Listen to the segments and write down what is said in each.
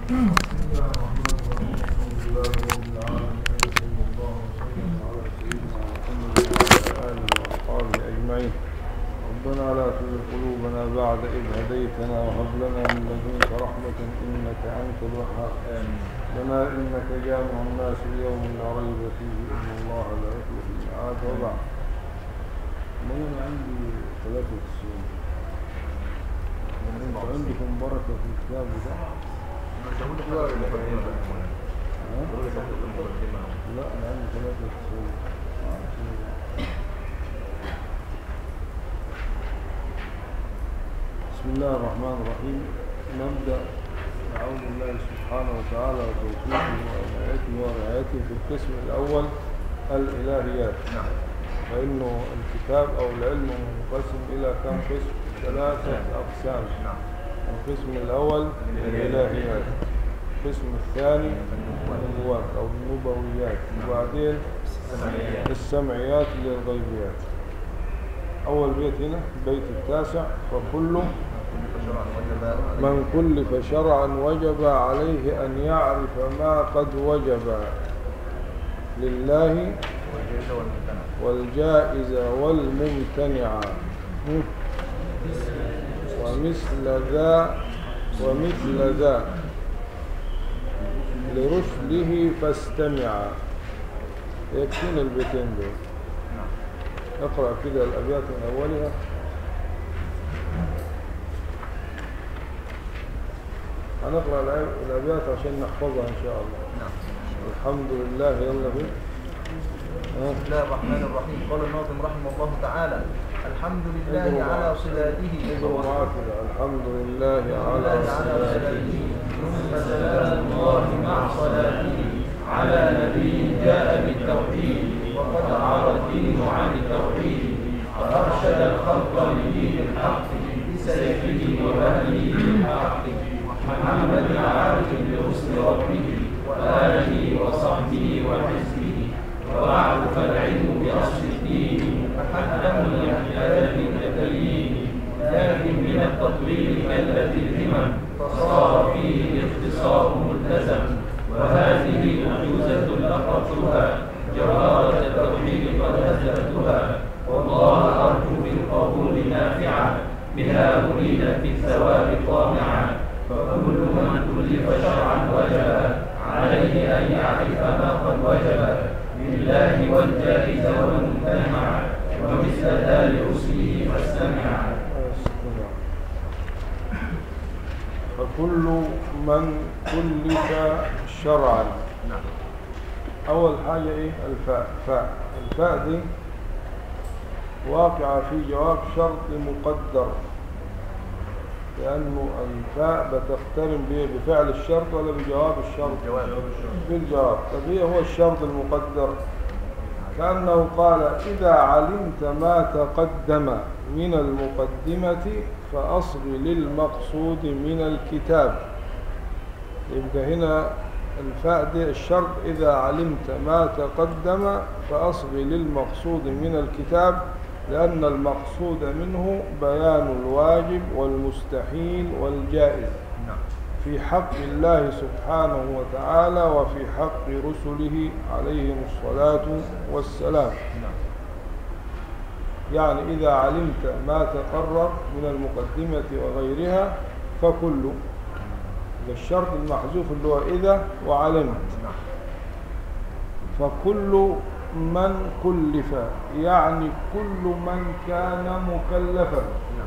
ربنا لا تزغ قلوبنا بعد إذ هديتنا وهب لنا من لدنك رحمة إنك أنت الوهاب لنا إنك جامع الناس اليوم لا ريب فيه إن الله لا يخلف الميعاد وبعد من عندي ثلاثة سنين انتم عندكم بركة في الكتاب ده ها؟ لا أنا عندي ثلاثة سنين بسم الله الرحمن الرحيم نبدأ نعوذ الله سبحانه وتعالى وتوفيقه وعنايته ورعايته في القسم الأول الإلهيات فإنه الكتاب أو العلم منقسم إلى كم قسم؟ ثلاثة أقسام القسم الأول الإلهيات القسم الثاني النبوات أو النبويات وبعدين السمعيات للغيبيات أول بيت هنا البيت التاسع فكل من كلف شرعا وجب عليه أن يعرف ما قد وجب لله والجائز والممتنع ومثل ذا ومثل ذا لرشده فاستمع يكفينا البيتين دول اقرأ كده الأبيات من أولها هنقرأ الآي- الأبيات عشان نحفظها إن شاء الله الحمد لله يلا بيه ها؟ بسم الله الرحمن الرحيم قال الناظم رحمه الله تعالى الحمد لله اجروا على معاك. صلاته اجروا معاك كده الحمد لله على على صلاته صلاته ثم سلام الله مع صلاته على نبي جاء بالتوحيد وقد عار الدين عن التوحيد وأرشد الخلق لدين الحق بسيفه وهديه بالحق محمد عارف بحسن ربه وآله وصحبه وحزبه وبعد فالعلم بأصل الدين فحكم يحتاج من التبيين لكن من التطويل كلت الهمم فصار فيه الاختصار ملتزم وهذه أعجوزة لقبتها جوهرة التوحيد قد هزأتها والله أرجو بالقبول نافعا بها أريد في الثواب طامعا فكل من كلف شرعا وجب عليه أن يعرف ما قد وجب لله والجائز والممتنع ومثل ذا لرسله فاستمع استمع. فكل من كلف شرعا أول حاجة إيه الفاء فاء الفاء دي واقعة في جواب شرط مقدر لأنه الفاء بتقترن به بفعل الشرط ولا بجواب الشرط بالجواب طب هي هو الشرط المقدر كأنه قال إذا علمت ما تقدم من المقدمة فأصغ للمقصود من الكتاب يبقى هنا الفاء دي الشرط إذا علمت ما تقدم فأصغ للمقصود من الكتاب لأن المقصود منه بيان الواجب والمستحيل والجائز في حق الله سبحانه وتعالى وفي حق رسله عليهم الصلاة والسلام يعني إذا علمت ما تقرر من المقدمة وغيرها فكل ده الشرط المحذوف اللي هو إذا وعلمت فكل من كلف يعني كل من كان مكلفا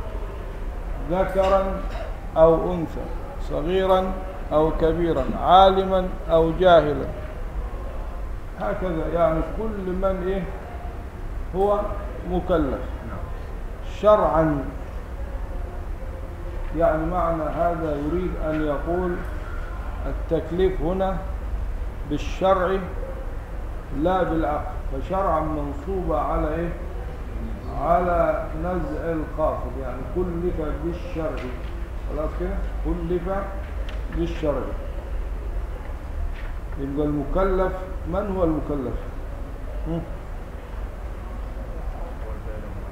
ذكرا أو أنثى صغيرا أو كبيرا عالما أو جاهلا هكذا يعني كل من إيه هو مكلف شرعا يعني معنى هذا يريد أن يقول التكليف هنا بالشرع لا بالعقل فشرعا منصوبة على إيه على نزع الخافض يعني كلف بالشرع خلاص كده كلف بالشرع يبقى المكلف من هو المكلف هم؟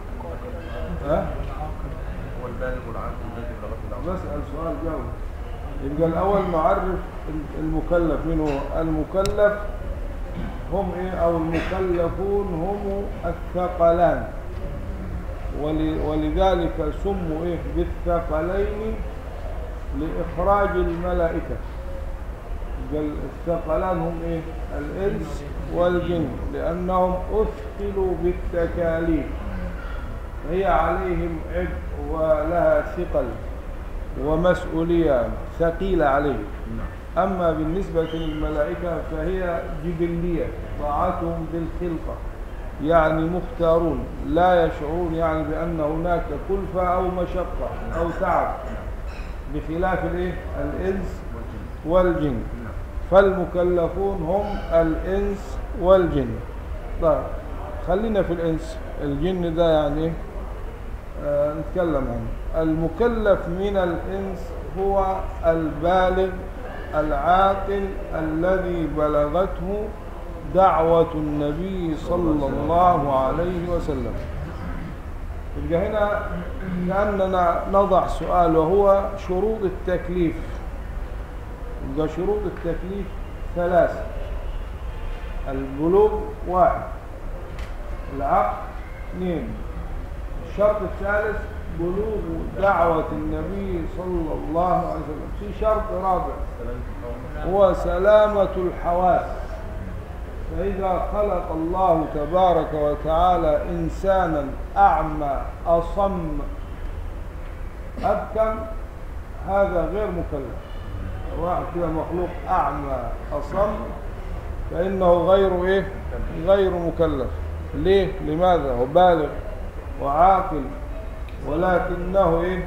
ها هو البالغ العاقل الذي بلغته العقل بسأل سؤال جاوب يبقى الأول نعرف المكلف من هو المكلف هم إيه أو المكلفون هم الثقلان ول- ولذلك سموا إيه بالثقلين لإخراج الملائكة قال الثقلان هم إيه الإنس والجن لأنهم أثقلوا بالتكاليف هي عليهم عبء ولها ثقل ومسؤولية ثقيلة عليهم أما بالنسبة للملائكة فهي جبلية طاعتهم بالخلقة يعني مختارون لا يشعرون يعني بأن هناك كلفة أو مشقة أو تعب بخلاف الإيه؟ الإنس والجن فالمكلفون هم الإنس والجن طيب خلينا في الإنس الجن ده يعني إيه؟ آه نتكلم عنه المكلف من الإنس هو البالغ العاقل الذي بلغته دعوة النبي صلى الله عليه وسلم يبقى هنا كأننا نضع سؤال وهو شروط التكليف يبقى شروط التكليف ثلاثة البلوغ واحد العقل اثنين الشرط الثالث بلوغ دعوة النبي صلى الله عليه وسلم في شرط رابع هو سلامة الحواس فإذا خلق الله تبارك وتعالى إنسانا أعمى أصم أبكم هذا غير مكلف واحد كده مخلوق أعمى أصم فإنه غير إيه غير مكلف ليه لماذا هو بالغ وعاقل ولكنه إيه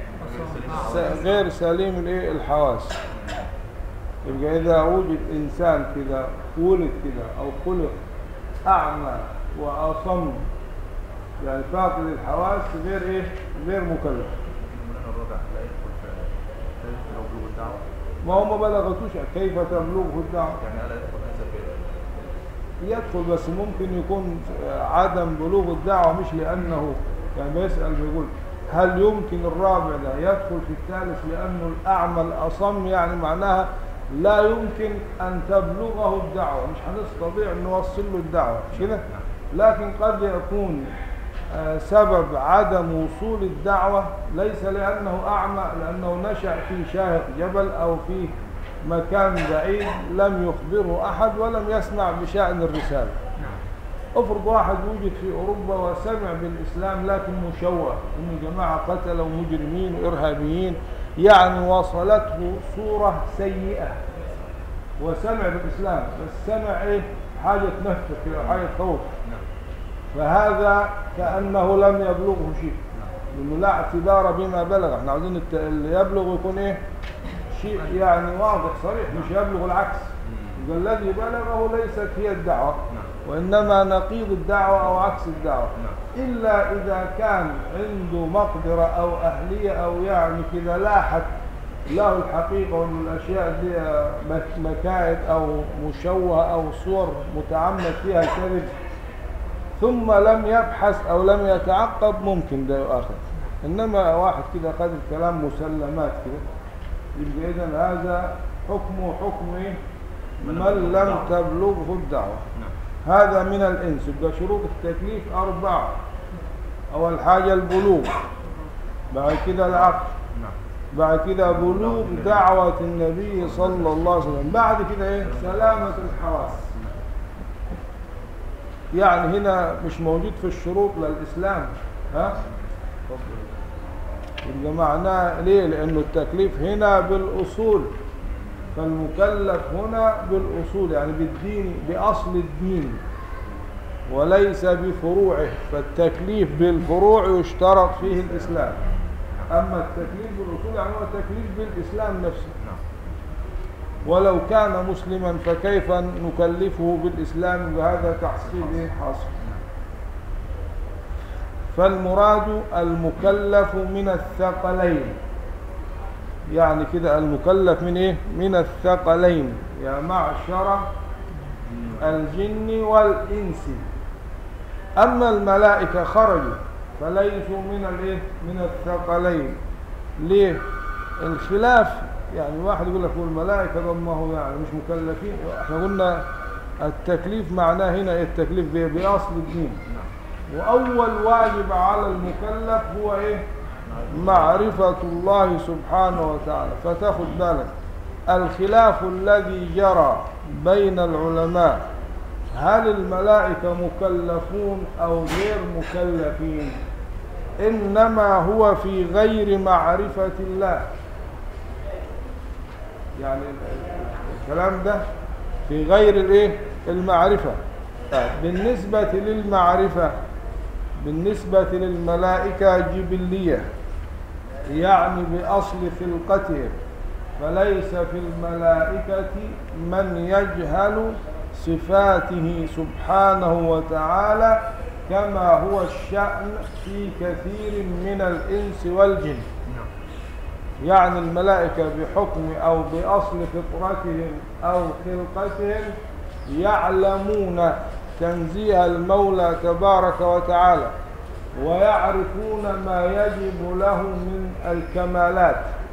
س- غير سليم الإيه الحواس يبقى إذا وجد إنسان كده ولد كده أو خلق أعمى وأصم يعني فاقد الحواس غير إيه غير مكلف الرابع لا يدخل في في لو بلوغ الدعوة ما هو ما بلغتوش كيف تبلغه الدعوة يعني لا يدخل هذا في يدخل بس ممكن يكون عدم بلوغ الدعوة مش لأنه يعني بيسأل بيقول هل يمكن الرابع ده يدخل في الثالث لأنه الأعمى الأصم يعني معناها لا يمكن أن تبلغه الدعوة مش هنستطيع أن نوصل له الدعوة مش كده لكن قد يكون آه، سبب عدم وصول الدعوة ليس لأنه أعمى لأنه نشأ في شاهق جبل أو في مكان بعيد لم يخبره أحد ولم يسمع بشأن الرسالة افرض واحد وجد في أوروبا وسمع بالإسلام لكن مشوه إن جماعة قتلوا مجرمين وإرهابيين يعني وصلته صورة سيئة وسمع بالإسلام بس سمع إيه حاجة تنفر كده حاجة خوف فهذا كأنه لم يبلغه شيء لأنه لا اعتبار بما بلغ احنا عاوزين الت- اللي يبلغ يكون ايه شيء يعني واضح صريح مش يبلغ العكس يبقى الذي بلغه ليست هي الدعوة وإنما نقيض الدعوة أو عكس الدعوة إلا إذا كان عنده مقدرة أو أهلية أو يعني كذا لاحت له الحقيقة وأن الأشياء دي مك- مكائد أو مشوهة أو صور متعمد فيها الكذب ثم لم يبحث أو لم يتعقب ممكن ده يؤاخذ إنما واحد كده خد الكلام مسلمات كده يبقى إذا هذا حكمه حكم إيه؟ من لم تبلغه الدعوة هذا من الإنس يبقى شروط التكليف أربعة أول حاجة البلوغ بعد كده العقل بعد كده بلوغ دعوة النبي صلى الله عليه وسلم بعد كده إيه سلامة الحواس يعني هنا مش موجود في الشروط للإسلام ها يبقى معناه ليه لأنه التكليف هنا بالأصول فالمكلف هنا بالأصول يعني بالدين بأصل الدين وليس بفروعه فالتكليف بالفروع يشترط فيه الإسلام أما التكليف بالأصول يعني هو تكليف بالإسلام نفسه ولو كان مسلما فكيف نكلفه بالإسلام وهذا تحصيل إيه حاصل فالمراد المكلف من الثقلين يعني كده المكلف من ايه من الثقلين يا معشر الجن والإنس أما الملائكة خرجوا فليسوا من الايه من الثقلين ليه الخلاف يعني واحد يقول لك هو الملائكة ده ما هو يعني مش مكلفين احنا قلنا التكليف معناه هنا إيه التكليف بإيه؟ بأصل الدين وأول واجب على المكلف هو إيه معرفة الله سبحانه وتعالى فتاخد بالك الخلاف الذي جرى بين العلماء هل الملائكة مكلفون أو غير مكلفين إنما هو في غير معرفة الله يعني الكلام ده في غير الايه المعرفة بالنسبة للمعرفة بالنسبة للملائكة جبلية يعني بأصل خلقتهم فليس في الملائكة من يجهل صفاته سبحانه وتعالى كما هو الشأن في كثير من الإنس والجن يعني الملائكة بحكم أو بأصل فطرتهم أو خلقتهم يعلمون تنزيه المولى تبارك وتعالى ويعرفون ما يجب له من الكمالات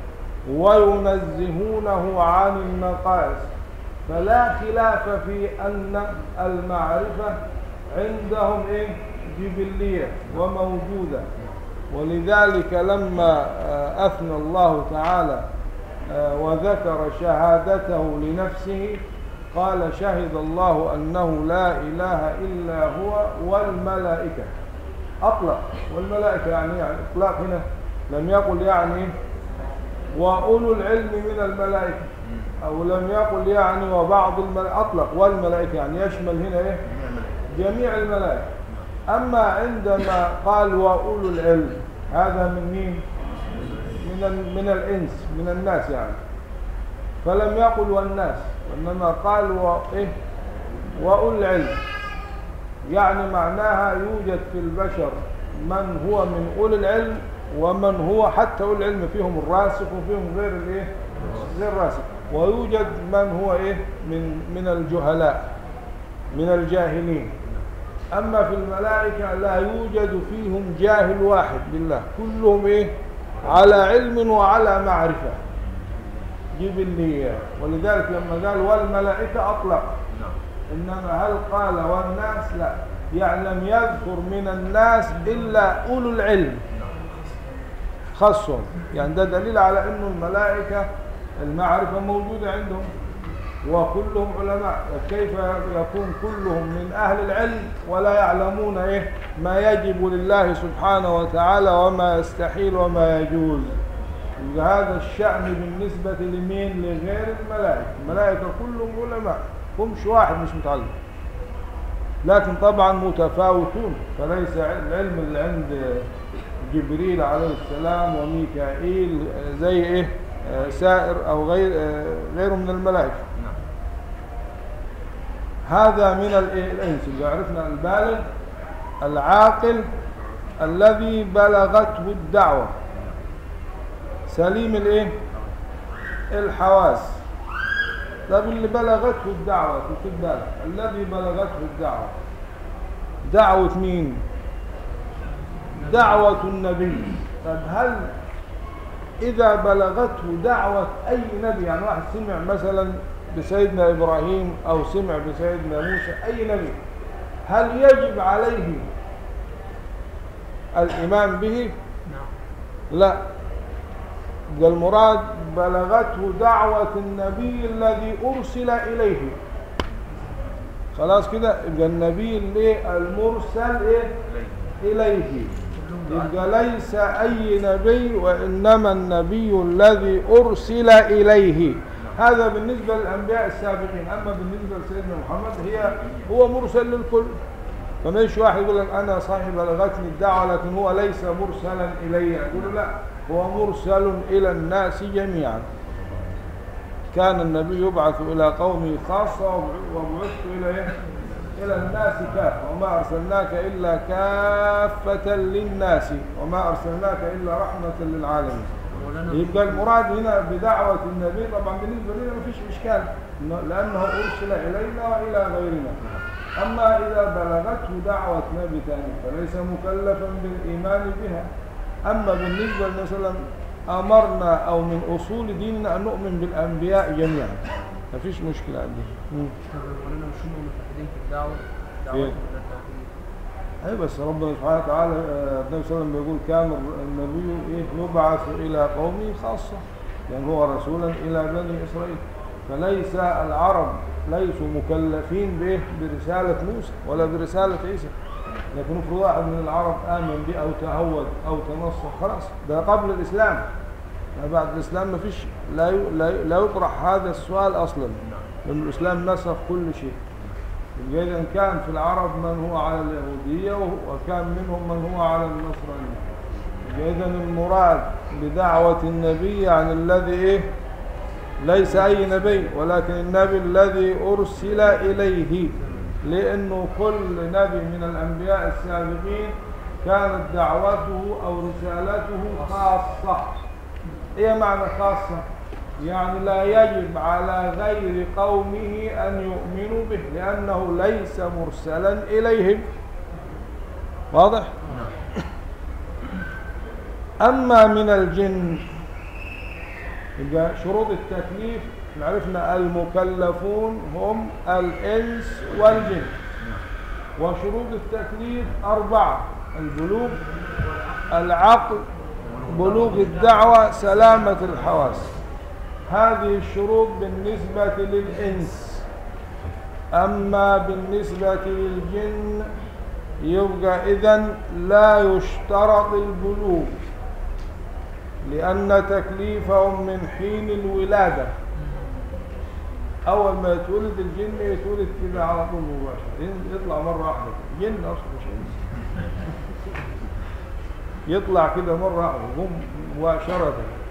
وينزهونه عن النقائص فلا خلاف في أن المعرفة عندهم إيه جبلية وموجودة ولذلك لما أثنى الله تعالى وذكر شهادته لنفسه قال شهد الله أنه لا إله إلا هو والملائكة أطلق والملائكة يعني, يعني إطلاق هنا لم يقل يعني وأولو العلم من الملائكة أو لم يقل يعني وبعض الملائكة أطلق والملائكة يعني يشمل هنا إيه جميع الملائكة أما عندما قال وأولو العلم هذا من مين من من الإنس من الناس يعني فلم يقل والناس وإنما قال وإيه وأولو العلم يعني معناها يوجد في البشر من هو من أولي العلم ومن هو حتى أولي العلم فيهم الراسخ وفيهم غير الإيه غير راسخ ويوجد من هو إيه من من الجهلاء من الجاهلين أما في الملائكة لا يوجد فيهم جاهل واحد بالله كلهم إيه على علم وعلى معرفة جبلية ولذلك لما قال والملائكة أطلق إنما هل قال والناس لا يعني لم يذكر من الناس إلا أولو العلم خاصهم يعني ده دليل على أنه الملائكة المعرفة موجودة عندهم وكلهم علماء كيف يكون كلهم من أهل العلم ولا يعلمون إيه ما يجب لله سبحانه وتعالى وما يستحيل وما يجوز هذا الشأن بالنسبة لمين لغير الملائكة الملائكة كلهم علماء همش واحد مش متعلم لكن طبعا متفاوتون فليس العلم اللي عند جبريل عليه السلام وميكائيل زي ايه سائر او غير غيره من الملائكه هذا من الانس اللي عرفنا البالغ العاقل الذي بلغته الدعوه سليم الايه الحواس طب اللي بلغته الدعوه خد بالك الذي بلغته الدعوه دعوه مين دعوه النبي طب هل إذا بلغته دعوة أي نبي يعني واحد سمع مثلا بسيدنا إبراهيم أو سمع بسيدنا موسى أي نبي هل يجب عليه الإيمان به لا ده المراد بلغته دعوة النبي الذي أرسل إليه خلاص كده يبقى النبي اللي المرسل إيه؟ إليه يبقى ليس أي نبي وإنما النبي الذي أرسل إليه هذا بالنسبة للأنبياء السابقين أما بالنسبة لسيدنا محمد هي هو مرسل للكل فماش واحد يقول لك أنا صاحب بلغتني الدعوة لكن هو ليس مرسلا إلي أقول لا هو مرسل إلى الناس جميعا كان النبي يبعث إلى قومه خاصة وبعثت إلى إيه؟ إلى الناس كافة وما أرسلناك إلا كافة للناس وما أرسلناك إلا رحمة للعالمين يبقى المراد هنا بدعوة النبي طبعا بالنسبة لنا ما فيش إشكال لأنه أرسل إلينا وإلى غيرنا أما إذا بلغته دعوة نبي ثاني فليس مكلفا بالإيمان بها أما بالنسبة مثلا أمرنا أو من أصول ديننا أن نؤمن بالأنبياء جميعا ما فيش مشكلة عندنا مم. ولنا مش هم متحدين في الدعوة إيه. دعوة إلى التوحيد أي بس ربنا سبحانه وتعالى آه، النبي صلى الله عليه وسلم بيقول كان النبي إيه يبعث إلى قومه خاصة يعني هو رسولا إلى بني إسرائيل فليس العرب ليسوا مكلفين بإيه برسالة موسى ولا برسالة عيسى لكن افرض واحد من العرب آمن به أو تهود أو تنصح خلاص ده قبل الإسلام ما بعد الإسلام ما فيش لا ي- لا ي- لا يطرح هذا السؤال أصلا لأن الإسلام نسخ كل شيء يبقى إذا كان في العرب من هو على اليهودية وه- وكان منهم من هو على النصرانية يبقى إذا المراد بدعوة النبي يعني الذي إيه ليس أي نبي ولكن النبي الذي أرسل إليه لأنه كل نبي من الأنبياء السابقين كانت دعوته أو رسالته خاصة إيه معنى خاصة؟ يعني لا يجب على غير قومه أن يؤمنوا به لأنه ليس مرسلا إليهم واضح؟ أما من الجن يبقى شروط التكليف عرفنا المكلفون هم الإنس والجن وشروط التكليف أربعة البلوغ العقل بلوغ الدعوة سلامة الحواس هذه الشروط بالنسبة للإنس أما بالنسبة للجن يبقى إذن لا يشترط البلوغ لأن تكليفهم من حين الولادة أول ما يتولد الجن يتولد كده على طول مباشرة يطلع مرة واحدة جن أصلا مش إنس يطلع كده مرة واحدة هم مباشرة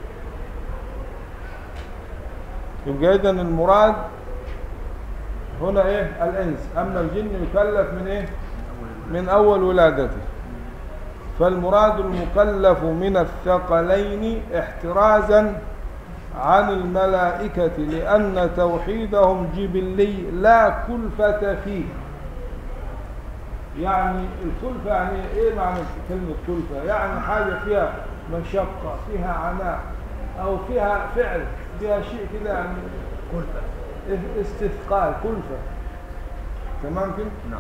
يبقى إذن المراد هنا إيه الإنس أما الجن يكلف من إيه من أول ولادته فالمراد المكلف من الثقلين احترازا عن الملائكة لأن توحيدهم جبلي لا كلفة فيه يعني الكلفة يعني ايه معنى كلمة كلفة يعني حاجة فيها مشقة فيها عناء او فيها فعل فيها شيء كده يعني كلفة استثقال كلفة تمام كده نعم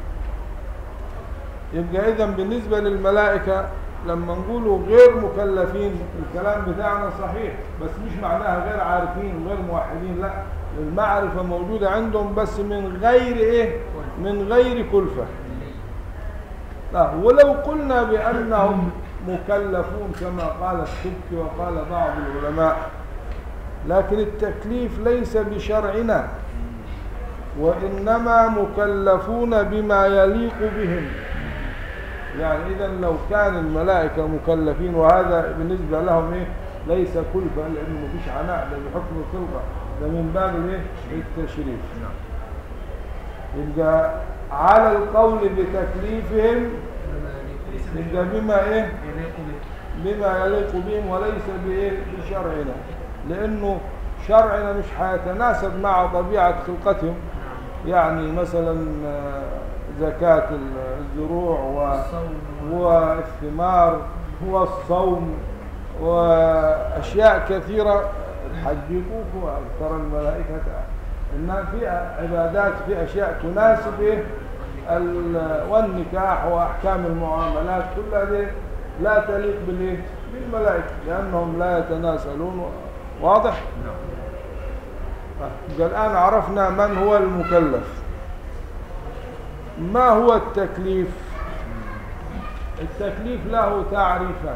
يبقى اذا بالنسبة للملائكة لما نقولوا غير مكلفين الكلام بتاعنا صحيح بس مش معناها غير عارفين غير موحدين لا المعرفة موجودة عندهم بس من غير ايه من غير كلفة لا ولو قلنا بأنهم مكلفون كما قال السبكي وقال بعض العلماء لكن التكليف ليس بشرعنا وإنما مكلفون بما يليق بهم يعني إذا لو كان الملائكة مكلفين وهذا بالنسبة لهم إيه ليس كلفة لأنه مفيش عناء ده بحكم الخلقة ده من باب الإيه التشريف نعم يبقى على القول بتكليفهم يبقى بما إيه يليق به بما يليق بهم وليس بإيه بشرعنا لأنه شرعنا مش هيتناسب مع طبيعة خلقتهم يعني مثلا آه، زكاة الزروع و الصوم والثمار والصوم وأشياء كثيرة الحج يطوف ترى الملائكة إنها في عبادات في أشياء تناسب إيه؟ ال- والنكاح وأحكام المعاملات كلها دي لا تليق بالإيه؟ بالملائكة لأنهم لا يتناسلون واضح؟ يبقى الآن عرفنا من هو المكلف ما هو التكليف التكليف له تعريفان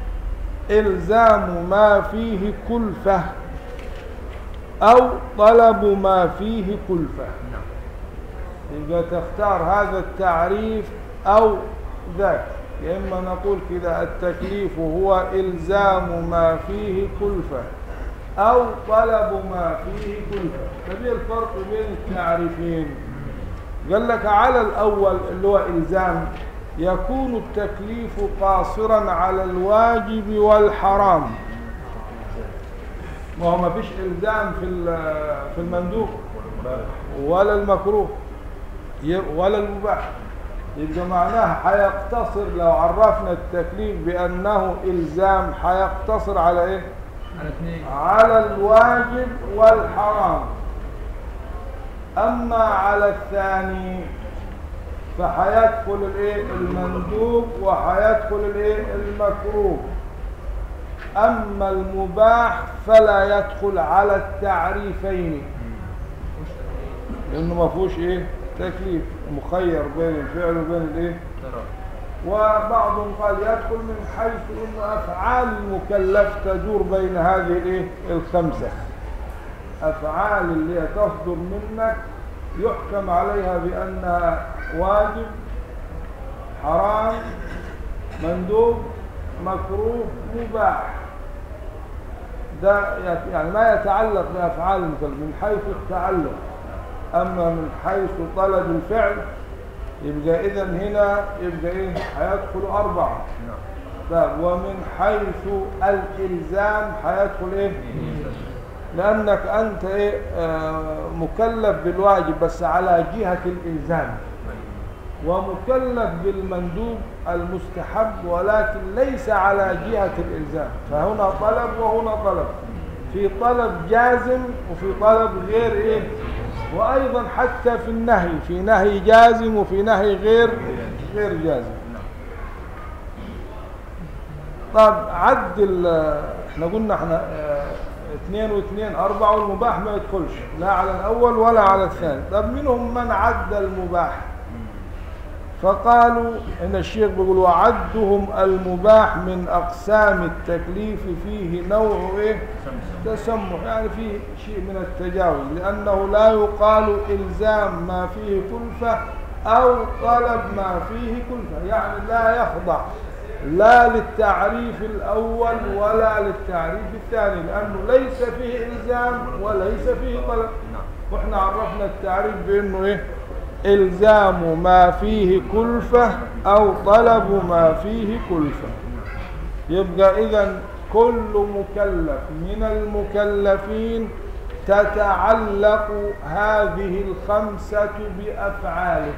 إلزام ما فيه كلفة أو طلب ما فيه كلفة نعم يبقى تختار هذا التعريف أو ذاك يا إما نقول كده التكليف هو إلزام ما فيه كلفة أو طلب ما فيه كلفة فدي الفرق بين التعريفين قال لك على الأول اللي هو إلزام يكون التكليف قاصرا على الواجب والحرام وهو ما فيش إلزام في ال- في المندوب ولا المكروه ي- ولا المباح يبقى معناها هيقتصر لو عرفنا التكليف بأنه إلزام هيقتصر على إيه؟ على اثنين على الواجب والحرام أما على الثاني فحيدخل الايه المندوب وحيدخل الايه المكروه أما المباح فلا يدخل على التعريفين لأنه ما فيهوش ايه تكليف مخير بين الفعل وبين الايه ترى وبعضهم قال يدخل من حيث أن أفعال المكلف تدور بين هذه الايه الخمسة أفعال اللي هي تصدر منك يحكم عليها بأنها واجب حرام مندوب مكروه مباح ده يت- يعني ما يتعلق بأفعال المكلف من حيث التعلق أما من حيث طلب الفعل يبقى إذا هنا يبقى إيه هيدخل أربعة نعم طيب ومن حيث الإلزام هيدخل إيه لأنك أنت إيه آه مكلف بالواجب بس على جهة الإلزام ومكلف بالمندوب المستحب ولكن ليس على جهة الإلزام فهنا طلب وهنا طلب في طلب جازم وفي طلب غير إيه وأيضا حتى في النهي في نهي جازم وفي نهي غير غير جازم طب عد ال- احنا قلنا احنا اه، اثنين واثنين أربعة والمباح ما يدخلش لا على الأول ولا على الثاني طب منهم من عد المباح فقالوا ان الشيخ بيقول وعدهم المباح من اقسام التكليف فيه نوع ايه تسمح يعني فيه شيء من التجاوز لانه لا يقال الزام ما فيه كلفه او طلب ما فيه كلفه يعني لا يخضع لا للتعريف الاول ولا للتعريف الثاني لانه ليس فيه الزام وليس فيه طلب نعم واحنا عرفنا التعريف بانه ايه الزام ما فيه كلفة او طلب ما فيه كلفة يبقى اذا كل مكلف من المكلفين تتعلق هذه الخمسة بأفعاله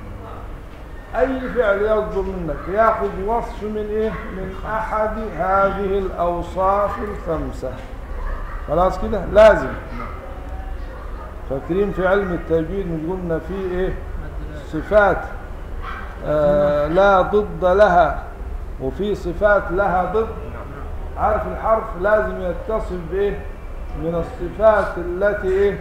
أي فعل يصدر منك يأخذ وصف من إيه؟ من أحد هذه الأوصاف الخمسة خلاص كده لازم فاكرين في علم التجويد مش قلنا فيه ايه صفات آه لا ضد لها وفي صفات لها ضد عارف الحرف لازم يتصف بايه من الصفات التي ايه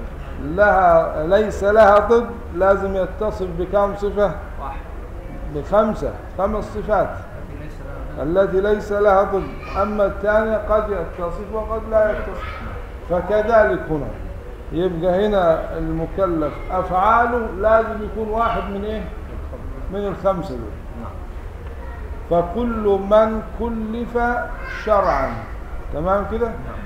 لها ليس لها ضد لازم يتصف بكم صفة واحد بخمسة خمس صفات لكن ليس لها التي ليس لها ضد أما الثانية قد يتصف وقد لا يتصف فكذلك هنا يبقى هنا المكلف أفعاله لازم يكون واحد من إيه من الخمسة دول نعم فكل من كلف شرعا تمام كده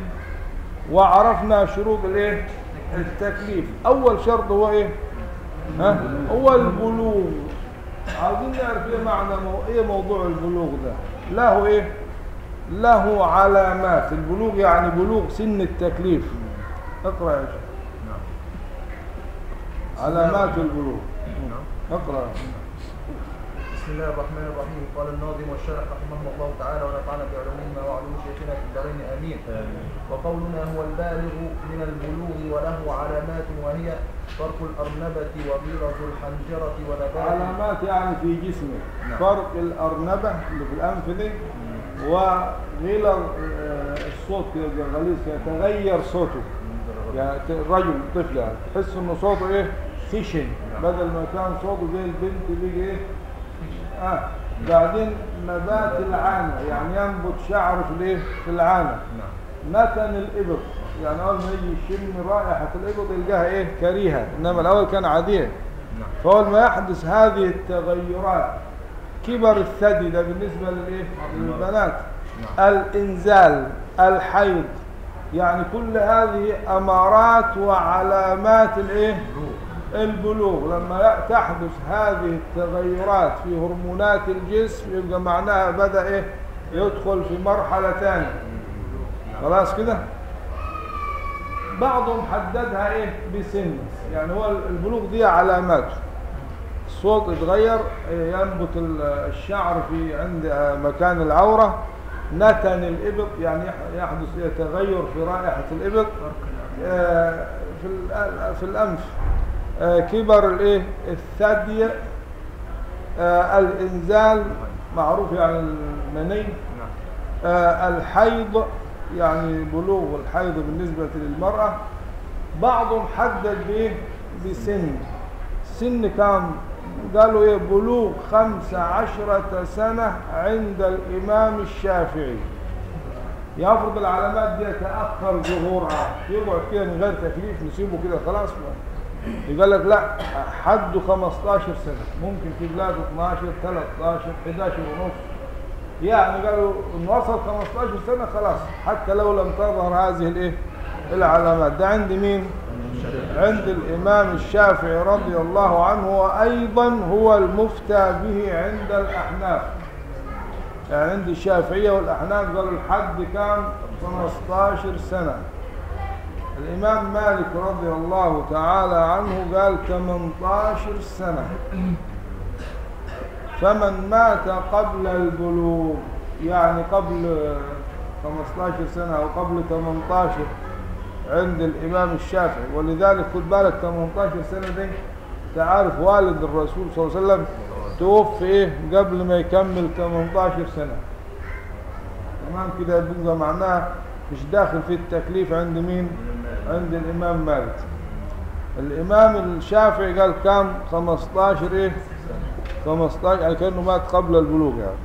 وعرفنا شروط الايه التكليف اول شرط هو ايه ها هو البلوغ عايزين نعرف ايه معنى مو... ايه موضوع البلوغ ده له ايه له علامات البلوغ يعني بلوغ سن التكليف اقرا يا شيخ نعم علامات البلوغ نعم اقرا بسم الله الرحمن الرحيم قال الناظم والشارح رحمه الله تعالى ونفعنا بعلومهما وعلوم شيخنا في الدارين امين وقولنا هو البالغ من البلوغ وله علامات وهي فرق الارنبه وغلظ الحنجره ونبات علامات يعني في جسمه نعم. فرق الأرنبة اللي في الأنف دي وغلظ آه، الصوت كده يبقى غليظ يتغير صوته يعني ت- الرجل طفل يعني تحس انه صوته ايه خشن بدل ما كان صوته زي البنت بيجي ايه اه بعدين نبات العانة يعني ينبت شعره في الايه في العانة نعم نتن الإبط يعني أول ما يجي يشم رائحة الإبط يلقاها إيه كريهة إنما الأول كان عادية نعم فأول ما يحدث هذه التغيرات كبر الثدي ده بالنسبة للإيه؟ للبنات الإنزال الحيض يعني كل هذه أمارات وعلامات الإيه؟ البلوغ لما ي- تحدث هذه التغيرات في هرمونات الجسم يبقى معناها بدأ إيه؟ يدخل في مرحلة ثانية خلاص كده بعضهم حددها ايه بسن يعني هو البلوغ دي علاماته الصوت اتغير ينبت ال- الشعر في عند مكان العورة نتن الإبط يعني يح- يحدث تغير في رائحة الإبط آه، في ال- في الأنف آه، كبر الايه الثدي آه، الإنزال معروف يعني المني نعم آه، الحيض يعني بلوغ الحيض بالنسبة للمرأة بعضهم حدد بإيه بسن سن كام قالوا إيه بلوغ خمس عشرة سنة عند الإمام الشافعي يفرض العلامات دي تأخر ظهورها يقعد كده من غير تكليف نسيبه كده خلاص يقول لك لا حده 15 سنة ممكن تلاقي 12 13 11 ونص يعني قالوا ان وصل 15 سنة خلاص حتى لو لم تظهر هذه الايه العلامات ده عند مين عند الامام الشافعي رضي الله عنه وايضا هو المفتى به عند الاحناف يعني عند الشافعية والاحناف قالوا الحد كان 15 سنة الامام مالك رضي الله تعالى عنه قال 18 سنة فمن مات قبل البلوغ يعني قبل 15 سنة أو قبل 18 عند الإمام الشافعي ولذلك خد بالك 18 سنة دي تعرف والد الرسول صلى الله عليه وسلم توفي إيه قبل ما يكمل 18 سنة تمام كده يبقى معناها مش داخل في التكليف عند مين عند الإمام مالك الإمام الشافعي قال كام 15 إيه 15 يعني كأنه مات قبل البلوغ يعني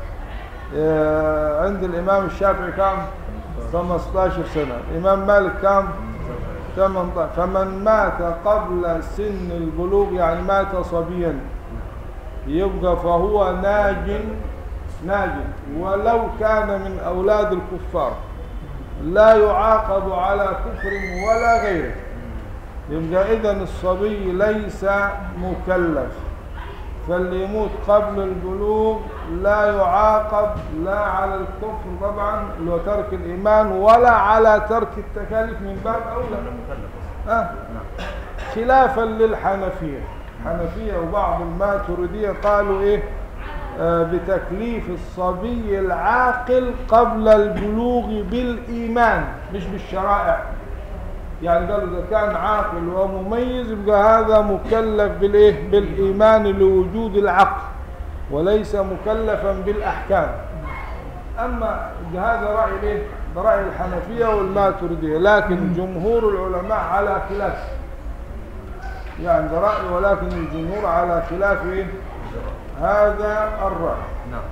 آه، عند الإمام الشافعي كام 15 سنة الإمام مالك كام 18 فمن مات قبل سن البلوغ يعني مات صبيا يبقى فهو ناج ناج ولو كان من أولاد الكفار لا يعاقب على كفر ولا غيره يبقى إذن الصبي ليس مكلف فاللي يموت قبل البلوغ لا يعاقب لا على الكفر طبعا اللي هو ترك الإيمان ولا على ترك التكاليف من باب أولى آه. خلافا للحنفية الحنفية وبعض الماتريدية قالوا إيه آه بتكليف الصبي العاقل قبل البلوغ بالإيمان مش بالشرائع يعني قالوا إذا كان عاقل ومميز يبقى هذا مكلف بالإيه؟ بالإيمان لوجود العقل وليس مكلفا بالأحكام أما هذا رأي الإيه؟ ده رأي الحنفية والماتريدية لكن جمهور العلماء على خلاف يعني ده رأي ولكن الجمهور على خلاف إيه؟ هذا الرأي نعم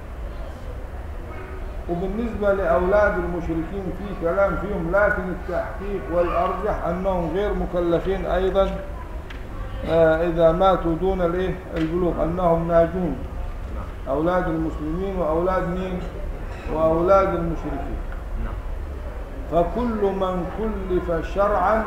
وبالنسبة لأولاد المشركين في كلام فيهم لكن التحقيق والأرجح أنهم غير مكلفين أيضا آه، إذا ماتوا دون الإيه؟ البلوغ أنهم ناجون أولاد المسلمين وأولاد مين وأولاد المشركين نعم فكل من كلف شرعا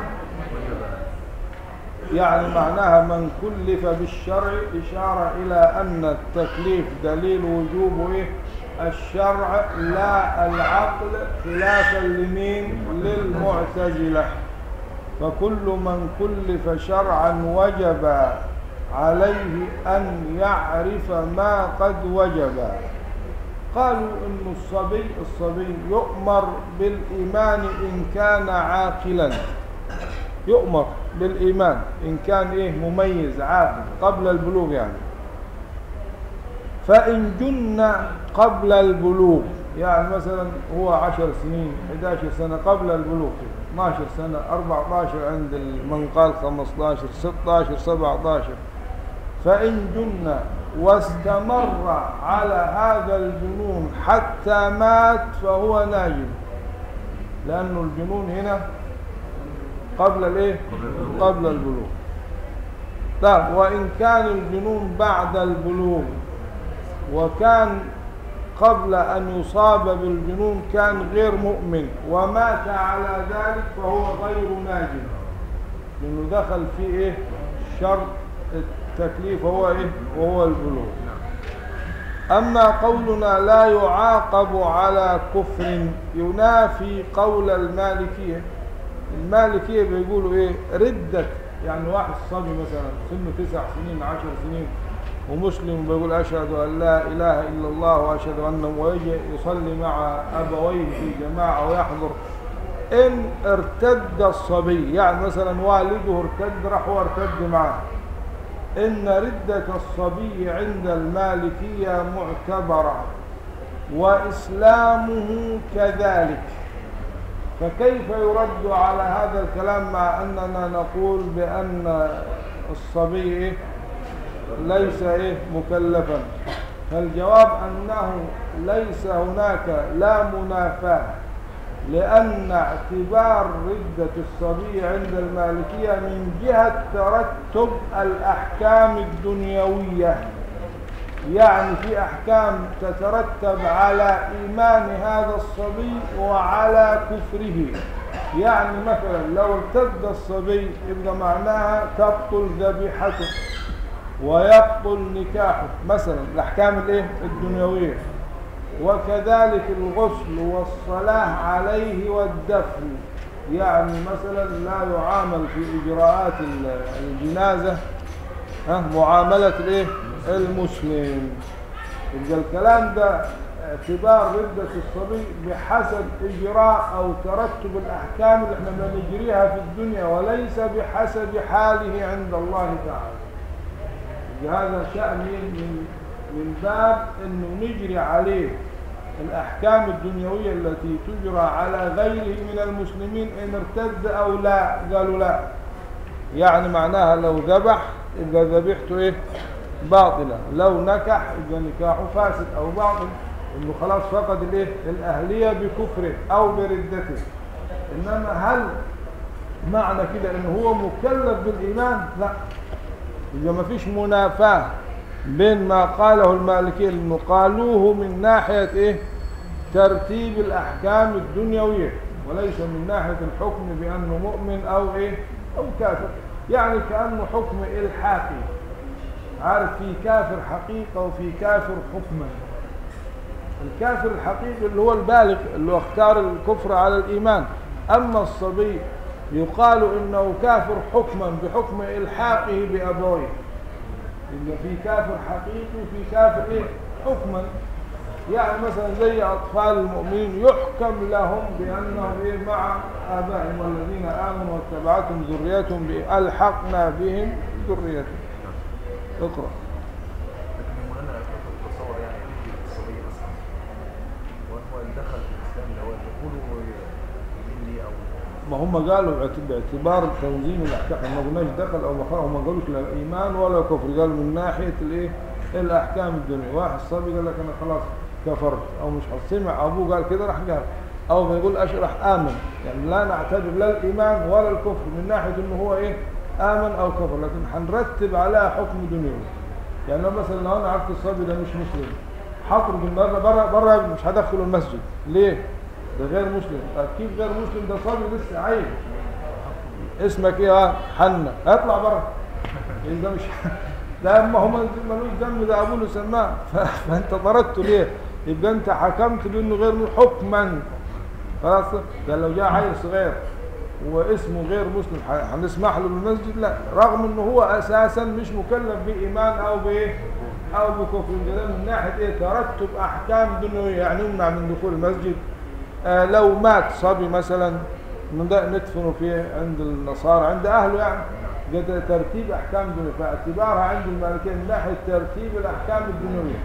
يعني معناها من كلف بالشرع إشارة إلى أن التكليف دليل وجوب إيه؟ الشرع لا العقل خلافا لمين للمعتزلة فكل من كلف شرعا وجب عليه أن يعرف ما قد وجب قالوا إن الصبي الصبي يؤمر بالإيمان إن كان عاقلا يؤمر بالإيمان إن كان إيه مميز عاقل قبل البلوغ يعني فإن جن قبل البلوغ يعني مثلا هو عشر سنين 11 سنة قبل البلوغ 12 سنة 14 عند من قال 15 16 17 فإن جن واستمر على هذا الجنون حتى مات فهو ناجم لأنه الجنون هنا قبل الايه قبل البلوغ طيب وإن كان الجنون بعد البلوغ وكان قبل أن يصاب بالجنون كان غير مؤمن ومات على ذلك فهو غير ناجم لأنه دخل في إيه شرط التكليف هو إيه وهو البلوغ أما قولنا لا يعاقب على كفر ينافي قول المالكية المالكية بيقولوا إيه ردة يعني واحد صبي مثلا سنه تسع سنين عشر سنين ومسلم بيقول أشهد أن لا إله إلا الله وأشهد أن ويجي يصلي مع أبويه في جماعة ويحضر إن ارتد الصبي يعني مثلا والده ارتد راح هو ارتد معه إن ردة الصبي عند المالكية معتبرة وإسلامه كذلك فكيف يرد على هذا الكلام مع أننا نقول بأن الصبي إيه؟ ليس إيه مكلفا فالجواب أنه ليس هناك لا منافاة لأن اعتبار ردة الصبي عند المالكية من جهة ترتب الأحكام الدنيوية يعني في أحكام تترتب على إيمان هذا الصبي وعلى كفره يعني مثلا لو ارتد الصبي يبقى معناها تبطل ذبيحته ويبطل نكاحه مثلا الأحكام الايه الدنيوية وكذلك الغسل والصلاة عليه والدفن يعني مثلا لا يعامل في إجراءات الجنازة ها معاملة الايه المسلم يبقى الكلام ده اعتبار ردة الصبي بحسب إجراء أو ترتب الأحكام اللي احنا بنجريها في الدنيا وليس بحسب حاله عند الله تعالى هذا شأن من من باب انه نجري عليه الاحكام الدنيويه التي تجرى على غيره من المسلمين ان ارتد او لا قالوا لا يعني معناها لو ذبح يبقى ذبيحته ايه باطله لو نكح يبقى نكاحه فاسد او باطل انه خلاص فقد الايه الاهليه بكفره او بردته انما هل معنى كده انه هو مكلف بالايمان لا يبقى ما فيش منافاة بين ما قاله المالكية لأنه قالوه من ناحية إيه؟ ترتيب الأحكام الدنيوية وليس من ناحية الحكم بأنه مؤمن أو إيه؟ أو كافر يعني كأنه حكم إلحاقي عارف في كافر حقيقة وفي كافر حكما الكافر الحقيقي اللي هو البالغ اللي هو اختار الكفر على الإيمان أما الصبي يقال انه كافر حكما بحكم الحاقه بابويه يبقى في كافر حقيقي وفي كافر ايه حكما يعني مثلا زي اطفال المؤمنين يحكم لهم بانهم ايه مع ابائهم والذين امنوا واتبعتهم ذريتهم الحقنا بهم ذريتهم اقرا لكن لما انا اتصور يعني يجي الصبي مثلا وهو دخل في الاسلام اللي هو يقولوا اني او ما هم قالوا باعت- باعتبار تنظيم الاحكام ما قلناش دخل او ما خرج هم ما قالوش لا ايمان ولا كفر قالوا من ناحيه الايه الاحكام الدنيا واحد صبي قال لك انا خلاص كفرت او مش سمع ابوه قال كده راح قال او ما يقول اشرح امن يعني لا نعتبر لا الايمان ولا الكفر من ناحيه انه هو ايه امن او كفر لكن حنرتب عليها حكم دنيوي يعني لو مثلا لو انا عرفت الصبي ده مش مسلم هخرج من بره بره بره مش هدخله المسجد ليه؟ ده غير مسلم طيب كيف غير مسلم ده صبي لسه عيل اسمك ايه اه حنا اطلع بره ده مش ده اما هو ملوش ذنب ده ابوه اللي سماه ف- فانت طردته ليه؟ يبقى انت حكمت بانه غير م- حكما خلاص ده لو جاء عيل صغير واسمه غير مسلم ح- هنسمح له بالمسجد لا رغم انه هو اساسا مش مكلف بايمان او بايه او بكفر ده من ناحيه ايه ترتب احكام دنيويه يعني يمنع من دخول المسجد آه لو مات صبي مثلا من ده ندفنه فيه عند النصارى عند اهله يعني ده ترتيب احكام دنيويه فاعتبارها عند المالكيه من ناحيه ترتيب الاحكام الدنيويه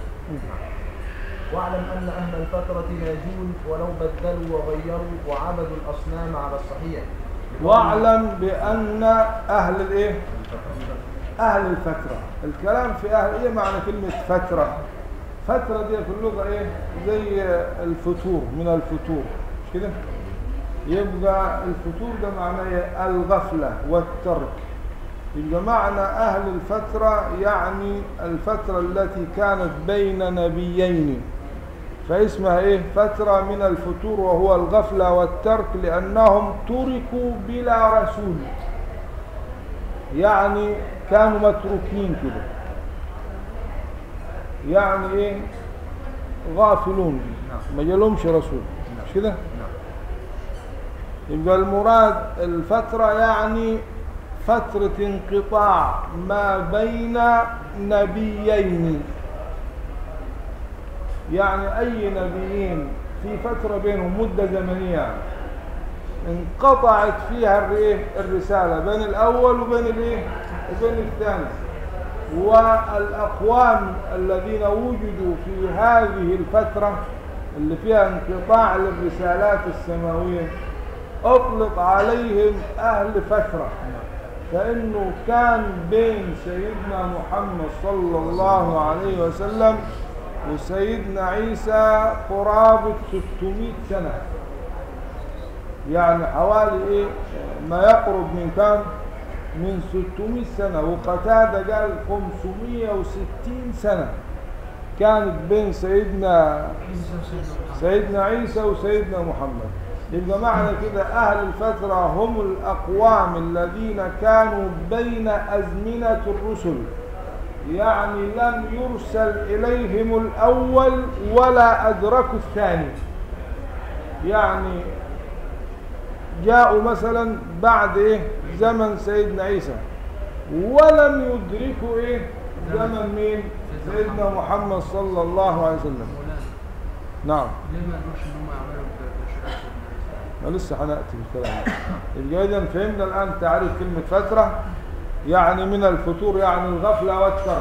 واعلم ان اهل الفترة ناجون ولو بدلوا وغيروا وعبدوا الاصنام على الصحيح واعلم بان اهل الايه اهل الفتره الكلام في اهل ايه معنى كلمه فتره فتره دي في اللغه ايه زي الفتور من الفتور مش كده يبقى الفتور ده معناه إيه؟ الغفله والترك يبقى معنى اهل الفتره يعني الفتره التي كانت بين نبيين فاسمها ايه فترة من الفتور وهو الغفلة والترك لأنهم تركوا بلا رسول يعني كانوا متروكين كده يعني ايه غافلون ما جالهمش رسول مش كده يبقى المراد الفترة يعني فترة انقطاع ما بين نبيين يعني أي نبيين في فترة بينهم مدة زمنية يعني انقطعت فيها الرئيه الرسالة بين الأول وبين الإيه وبين الثاني والأقوام الذين وجدوا في هذه الفترة اللي فيها انقطاع للرسالات السماوية أطلق عليهم أهل فترة فإنه كان بين سيدنا محمد صلى الله عليه وسلم وسيدنا عيسى قرابة 600 سنة يعني حوالي إيه ما يقرب من كام من 600 سنة وقتادة قال 560 سنة كانت بين سيدنا سيدنا عيسى وسيدنا محمد يبقى معنى كده أهل الفترة هم الأقوام الذين كانوا بين أزمنة الرسل يعني لم يرسل إليهم الأول ولا أدركوا الثاني يعني جاءوا مثلا بعد إيه زمن سيدنا عيسى ولم يدركوا إيه زمن مين سيدنا محمد صلى الله عليه وسلم نعم ليه ما قالوش ان هم يعملوا بشريعه سيدنا عيسى؟ ما لسه هنأتي بالكلام يبقى إذا فهمنا الآن تعريف كلمة فترة يعني من الفتور يعني الغفلة والترك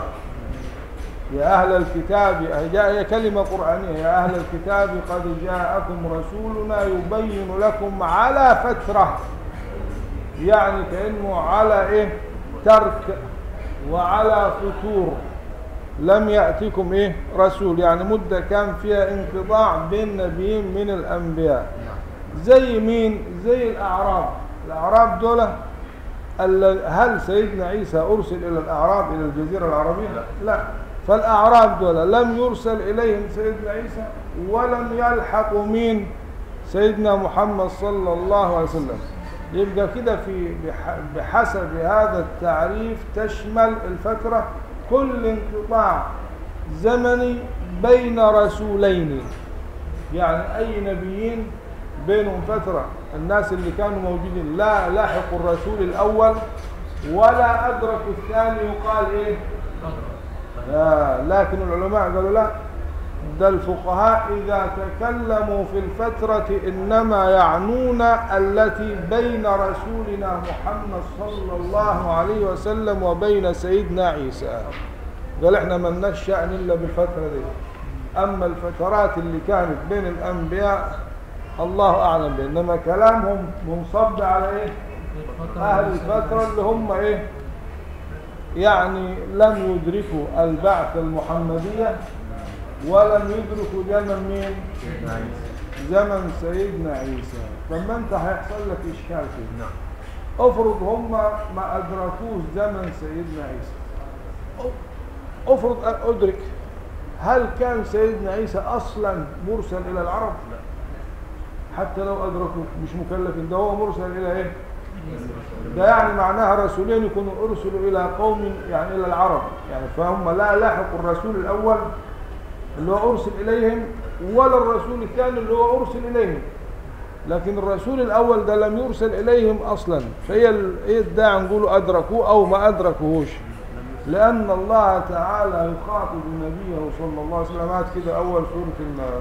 يا أهل الكتاب هي كلمة قرآنية يا أهل الكتاب قد جاءكم رسولنا يبين لكم على فترة يعني كأنه على إيه ترك وعلى فتور لم يأتكم إيه رسول يعني مدة كان فيها انقطاع بين نبيين من الأنبياء زي مين زي الأعراب الأعراب دول ال- هل سيدنا عيسى أرسل إلى الأعراب إلى الجزيرة العربية لا فالأعراب دول لم يرسل إليهم سيدنا عيسى ولم يلحقوا مين سيدنا محمد صلى الله عليه وسلم يبقى كده في بح- بحسب هذا التعريف تشمل الفترة كل انقطاع زمني بين رسولين يعني أي نبيين بينهم فترة الناس اللي كانوا موجودين لا لاحقوا الرسول الأول ولا أدركوا الثاني يقال إيه لا لكن العلماء قالوا لا ده الفقهاء إذا تكلموا في الفترة إنما يعنون التي بين رسولنا محمد صلى الله عليه وسلم وبين سيدنا عيسى قال احنا ما لناش شأن إلا بالفترة دي أما الفترات اللي كانت بين الأنبياء الله أعلم بها إنما كلامهم منصب على إيه أهل الفترة اللي هم إيه يعني لم يدركوا البعث المحمدية ولم يدركوا زمن مين زمن سيدنا عيسى فما انت هيحصل لك اشكال فيه نعم افرض هم ما ادركوش زمن سيدنا عيسى افرض ادرك هل كان سيدنا عيسى اصلا مرسل الى العرب لا حتى لو ادركوه مش مكلف ده هو مرسل الى ايه ده يعني معناها رسولين يكونوا ارسلوا الى قوم يعني الى العرب يعني فهم لا لاحقوا الرسول الاول اللي هو ارسل اليهم ولا الرسول الثاني اللي هو ارسل اليهم لكن الرسول الاول ده لم يرسل اليهم اصلا فهي ال- ايه الداعي نقولوا ادركوه او ما ادركوهوش لان الله تعالى يخاطب نبيه صلى الله عليه وسلم هات كده اول سوره النار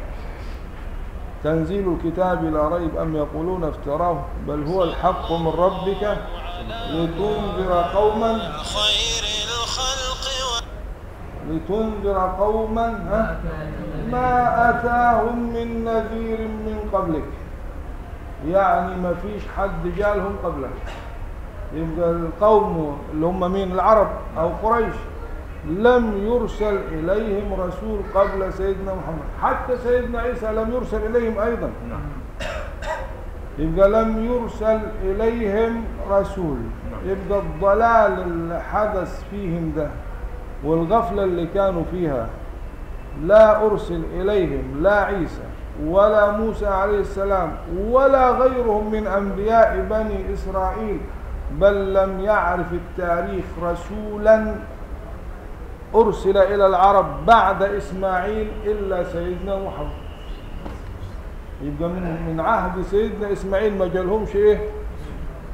تنزيل الكتاب لا ريب أم يقولون افتراه بل هو الحق من ربك لتنذر قوما خير الخلق لتنذر قوما ها ما أتاهم من نذير من قبلك يعني ما فيش حد جالهم قبلك يبقى القوم اللي هم مين العرب أو قريش لم يرسل إليهم رسول قبل سيدنا محمد حتى سيدنا عيسى لم يرسل إليهم أيضا نعم يبقى لم يرسل إليهم رسول يبقى الضلال اللي حدث فيهم ده والغفلة اللي كانوا فيها لا أرسل إليهم لا عيسى ولا موسى عليه السلام ولا غيرهم من أنبياء بني إسرائيل بل لم يعرف التاريخ رسولا أرسل إلى العرب بعد إسماعيل إلا سيدنا محمد يبقى من من عهد سيدنا اسماعيل ما جالهمش ايه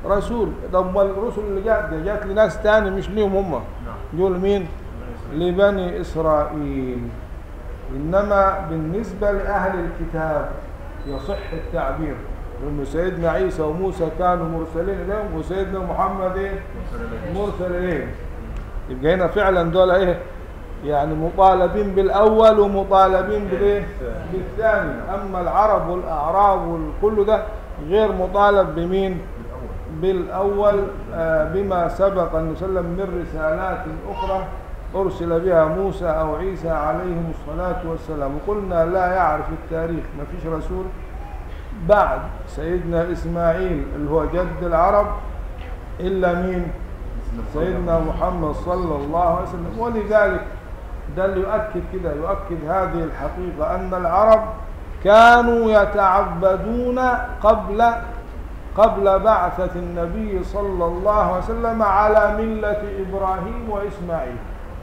رسول ده امال الرسل اللي جات ده جات لناس تاني مش ليهم هم نعم دول مين لبني إسرائيل إنما بالنسبة لأهل الكتاب يصح التعبير لأن سيدنا عيسى وموسى كانوا مرسلين إليهم وسيدنا محمد إيه؟ مرسل إليهم يبقى هنا فعلا دول إيه يعني مطالبين بالأول ومطالبين بالإيه بالثاني أما العرب والأعراب والكل ده غير مطالب بمين بالأول آه، بما سبق أن وسلم من رسالات أخرى أرسل بها موسى أو عيسى عليهم الصلاة والسلام وقلنا لا يعرف التاريخ ما فيش رسول بعد سيدنا إسماعيل اللي هو جد العرب إلا مين سيدنا محمد صلى الله عليه وسلم ولذلك ده اللي يؤكد كده يؤكد هذه الحقيقة أن العرب كانوا يتعبدون قبل قبل بعثة النبي صلى الله عليه وسلم على ملة إبراهيم وإسماعيل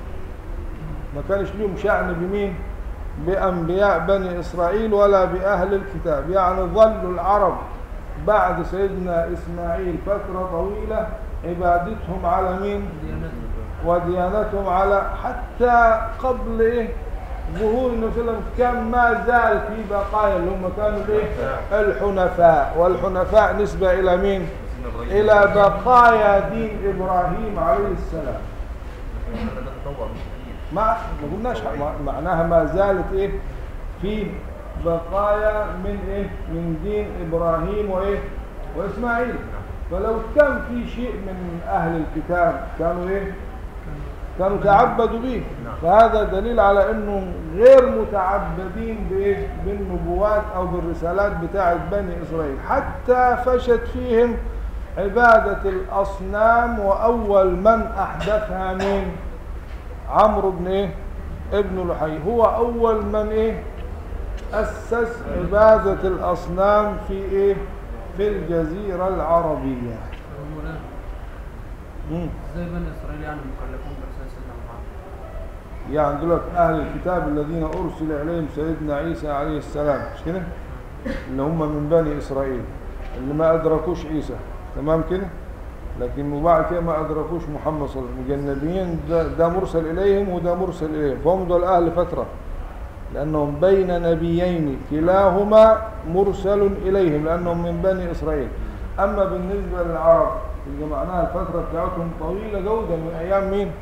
ما كانش لهم شأن بمين بأنبياء بني إسرائيل ولا بأهل الكتاب يعني ظلوا العرب بعد سيدنا إسماعيل فترة طويلة عبادتهم على مين وديانتهم على حتى قبل إيه ظهور النبي صلى الله عليه وسلم كان ما زال في بقايا اللي هم كانوا إيه الحنفاء والحنفاء نسبة إلى مين إلى بقايا دين إبراهيم عليه السلام ده تطور مش كتير ما ما قلناش ما- معناها ما زالت ايه في بقايا من ايه من دين ابراهيم وايه واسماعيل فلو كان في شيء من اهل الكتاب كانوا ايه كانوا تعبدوا به فهذا دليل على انهم غير متعبدين بايه بالنبوات او بالرسالات بتاعه بني اسرائيل حتى فشت فيهم عباده الاصنام واول من احدثها مين عمرو بن ايه ابن لحي هو اول من ايه اسس عباده الاصنام في ايه في الجزيره العربيه مولانا مم. ازاي بني اسرائيل يعني مكلفون برسالة سيدنا محمد يعني دولت اهل الكتاب الذين ارسل اليهم سيدنا عيسى عليه السلام مش كده اللي هم من بني اسرائيل اللي ما ادركوش عيسى تمام كده لكن وبعد كده ما ادركوش محمد صلى الله عليه وسلم الجنبيين ده, ده مرسل اليهم وده مرسل اليهم فهم دول اهل فتره لانهم بين نبيين كلاهما مرسل اليهم لانهم من بني اسرائيل اما بالنسبه للعرب اللي معناها الفتره بتاعتهم طويله جودا من ايام مين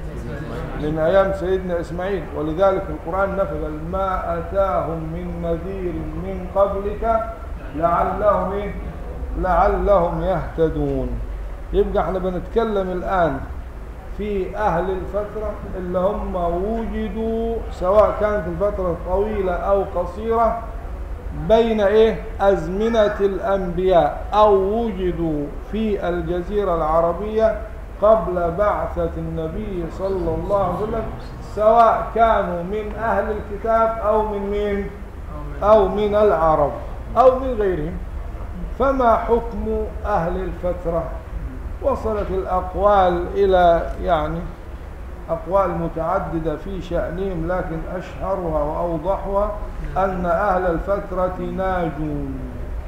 من أيام سيدنا إسماعيل ولذلك القرآن نفذ ما أتاهم من نذير من قبلك لعلهم إيه؟ لعلهم يهتدون يبقى احنا بنتكلم الآن في أهل الفترة اللي هم وجدوا سواء كانت الفترة طويلة أو قصيرة بين إيه أزمنة الأنبياء أو وجدوا في الجزيرة العربية قبل بعثة النبي صلى الله عليه وسلم سواء كانوا من أهل الكتاب أو من مين أو من العرب أو من غيرهم فما حكم أهل الفترة وصلت الأقوال إلى يعني أقوال متعددة في شأنهم لكن أشهرها وأوضحها أن أهل الفترة ناجون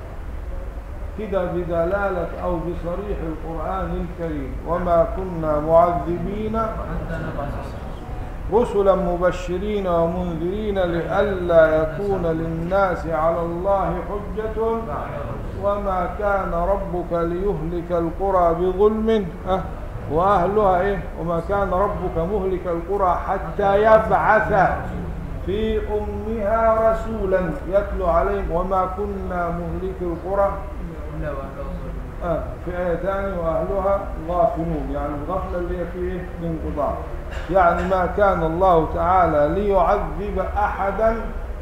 كده بدلالة أو بصريح القرآن الكريم وما كنا معذبين حتى نبعث رسلا مبشرين ومنذرين لئلا يكون للناس على الله حجة وما كان ربك ليهلك القرى بظلم أه وأهلها إيه وما كان ربك مهلك القرى حتى يبعث في أمها رسولا يتلو عليهم وما كنا مهلك القرى إلا وأهله ظالمون آه في آية ثانية وأهلها غافلون يعني الغفلة اللي هي فيه انقضاء يعني ما كان الله تعالى ليعذب أحدا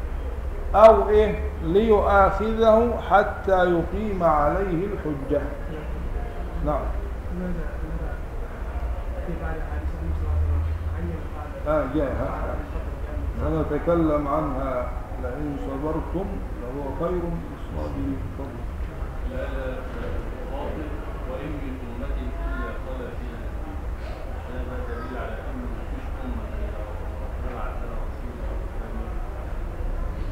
أو إيه ليؤاخذه حتى يقيم عليه الحجة نعم آه جاي ها سنتكلم عنها لئن صبرتم لهو خير للصابرين تفضل. لا لا باطل وإن من أمتي إلا خلا فيها هذا دليل على أن مفيش أمة إلا وطلع لها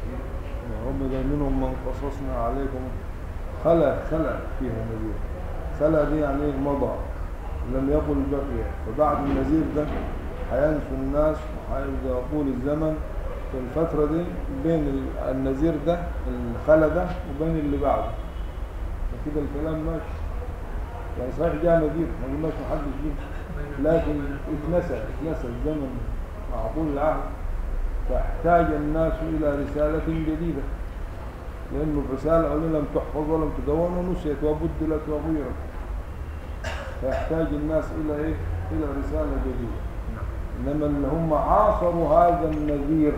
رسول وهم ده منهم من قصصنا عليكم خلا خلا فيها نبي سلا دي يعني ايه مضى لم يقل بقي فبعد النذير ده هينسوا الناس وهيبقى يقول الزمن في الفترة دي بين ال- النذير ده الخلا ده وبين اللي بعده فكده الكلام ماشي يعني صحيح جاء نذير ما قلناش محدش جه لكن اتنسى اتنسى الزمن معقول العهد فاحتاج الناس إلى رسالة جديدة لأنه الرسالة أولا لم تحفظ ولم تدون ونسيت وبدلت وغيرت فيحتاج الناس إلى إيه؟ إلى رسالة جديدة إنما اللي هم عاصروا هذا النذير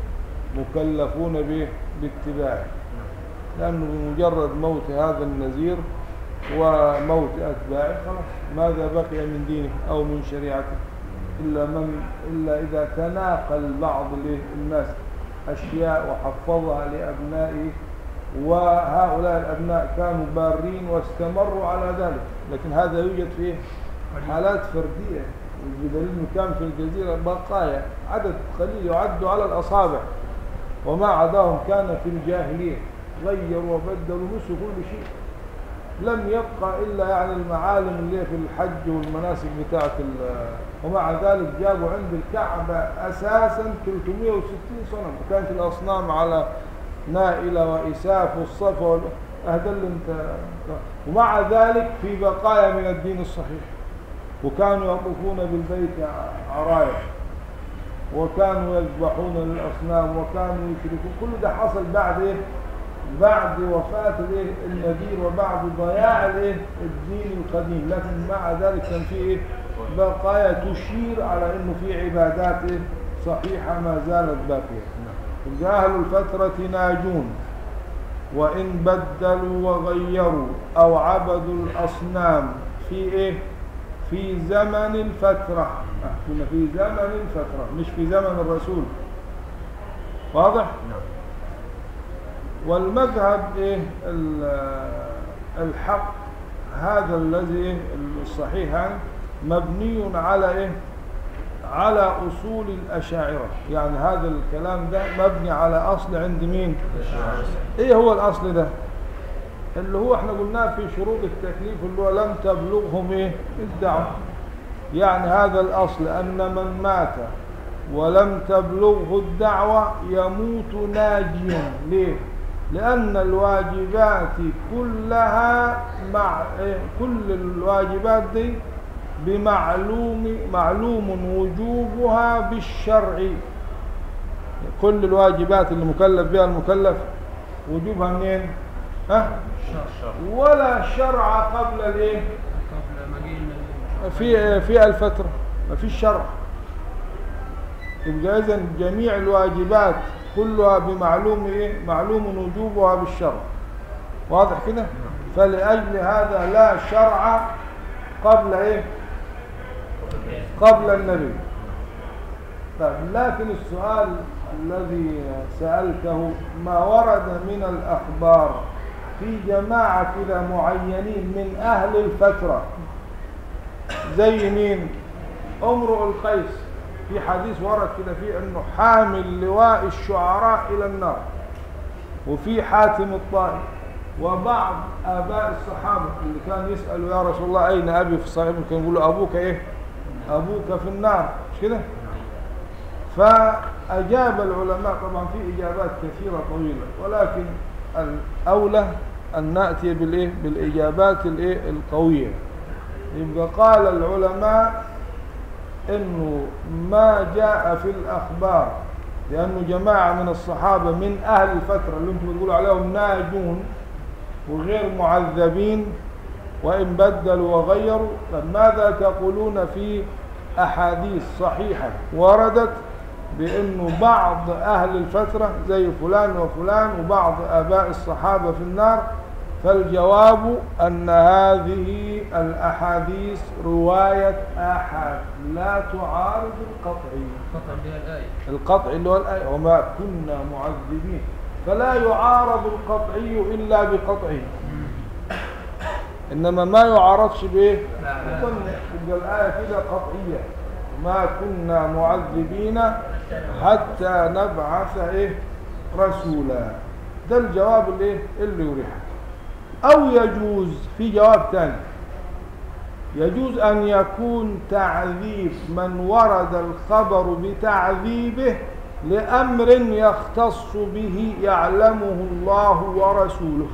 مكلفون به باتباعه لأنه بمجرد موت هذا النذير وموت أتباعه خلاص ماذا بقي من دينه أو من شريعته إلا من إلا إذا تناقل بعض الإيه؟ الناس أشياء وحفظها لأبنائه وهؤلاء الأبناء كانوا بارين واستمروا على ذلك لكن هذا يوجد في حالات فردية بدليل إنه كان في الجزيرة بقايا عدد قليل يعد على الأصابع وما عداهم كان في الجاهلية غيروا وبدلوا نسوا كل شيء لم يبقى إلا يعني المعالم اللي هي في الحج والمناسك بتاعة ال- ومع ذلك جابوا عند الكعبة أساسا 360 صنم وكانت الأصنام على نائلة وإساف والصفا وال- أهدى اللي انت ومع ذلك في بقايا من الدين الصحيح وكانوا يطوفون بالبيت ع- عرايا وكانوا يذبحون للأصنام وكانوا يشركون كل ده حصل بعد إيه؟ بعد وفاة الإيه؟ النذير وبعد ضياع الإيه؟ الدين القديم لكن مع ذلك كان في إيه؟ بقايا تشير على إنه في عبادات إيه؟ صحيحة ما زالت باقية يبقى أهل الفترة ناجون وإن بدلوا وغيروا أو عبدوا الأصنام في إيه؟ في زمن الفترة آه، كنا في زمن الفترة مش في زمن الرسول واضح؟ والمذهب إيه؟ ال- الحق هذا الذي إيه؟ الصحيح يعني مبني على إيه؟ على أصول الأشاعرة يعني هذا الكلام ده مبني على أصل عند مين؟ إيه هو الأصل ده؟ اللي هو احنا قلناه في شروط التكليف اللي هو لم تبلغهم ايه الدعوة يعني هذا الأصل أن من مات ولم تبلغه الدعوة يموت ناجيا ليه؟ لأن الواجبات كلها مع إيه؟ كل الواجبات دي بمعلوم معلوم وجوبها بالشرع كل الواجبات اللي مكلف بها المكلف وجوبها منين؟ ها؟ ولا شرع قبل الايه؟ قبل مجيء النبي في في الفترة ما فيش شرع يبقى إذن جميع الواجبات كلها بمعلوم إيه؟ معلوم وجوبها بالشرع واضح كده؟ فلأجل هذا لا شرع قبل إيه؟ قبل النبي طيب لكن السؤال الذي سألته ما ورد من الأخبار في جماعة كده معينين من أهل الفترة زي مين امرؤ القيس في حديث ورد كده فيه انه حامل لواء الشعراء الى النار وفي حاتم الطائي وبعض اباء الصحابه اللي كان يسالوا يا رسول الله اين ابي في الصحيح كان يقول له ابوك ايه ابوك في النار مش كده فاجاب العلماء طبعا في اجابات كثيره طويله ولكن الاولى ان ناتي بالايه بالاجابات الايه القويه يبقى قال العلماء انه ما جاء في الاخبار لانه جماعه من الصحابه من اهل الفتره اللي انتم بتقولوا عليهم ناجون وغير معذبين وان بدلوا وغيروا فماذا تقولون في احاديث صحيحه وردت بانه بعض اهل الفتره زي فلان وفلان وبعض اباء الصحابه في النار فالجواب أن هذه الأحاديث رواية أحد لا تعارض القطعي فقط بها الآية القطع اللي هو الآية وما كنا معذبين فلا يعارض القطعي إلا بقطعه إنما ما يعارضش بإيه؟ بظن. يبقى الآية كده قطعية ما كنا معذبين حتى نبعث إيه؟ رسولا ده الجواب اللي إيه؟ اللي يريحك أو يجوز في جواب ثاني يجوز أن يكون تعذيب من ورد الخبر بتعذيبه لأمر يختص به يعلمه الله ورسوله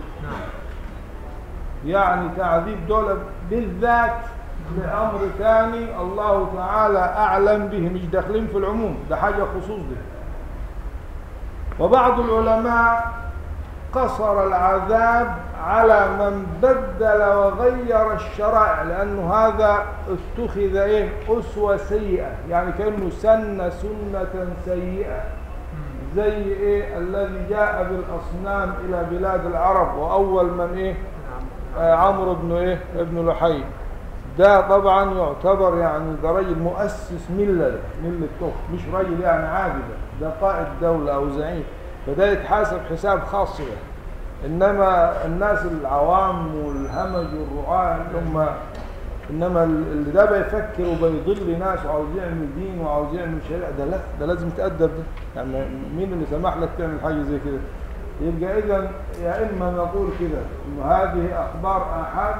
يعني تعذيب دول بالذات لأمر ثاني الله تعالى أعلم به مش داخلين في العموم ده حاجة خصوص ده وبعض العلماء قصر العذاب على من بدل وغير الشرائع لأنه هذا اتخذ إيه أسوة سيئة يعني كأنه سن سنة سيئة زي إيه الذي جاء بالأصنام إلى بلاد العرب وأول من إيه آه عمرو بن إيه ابن لحي ده طبعا يعتبر يعني ده راجل مؤسس ملة ملة كفر مش راجل يعني عادي ده ده قائد دولة أو زعيم فده يتحاسب حساب خاص له إنما الناس العوام والهمج والرعاة اللي هم إنما اللي ده بيفكر وبيضل ناس وعاوز يعمل دين وعاوز يعمل شريعة ده لا ده لازم تأدب ده يعني مين اللي سمح لك تعمل حاجة زي كده يبقى إذا يا إما نقول كده إنه هذه أخبار آحاد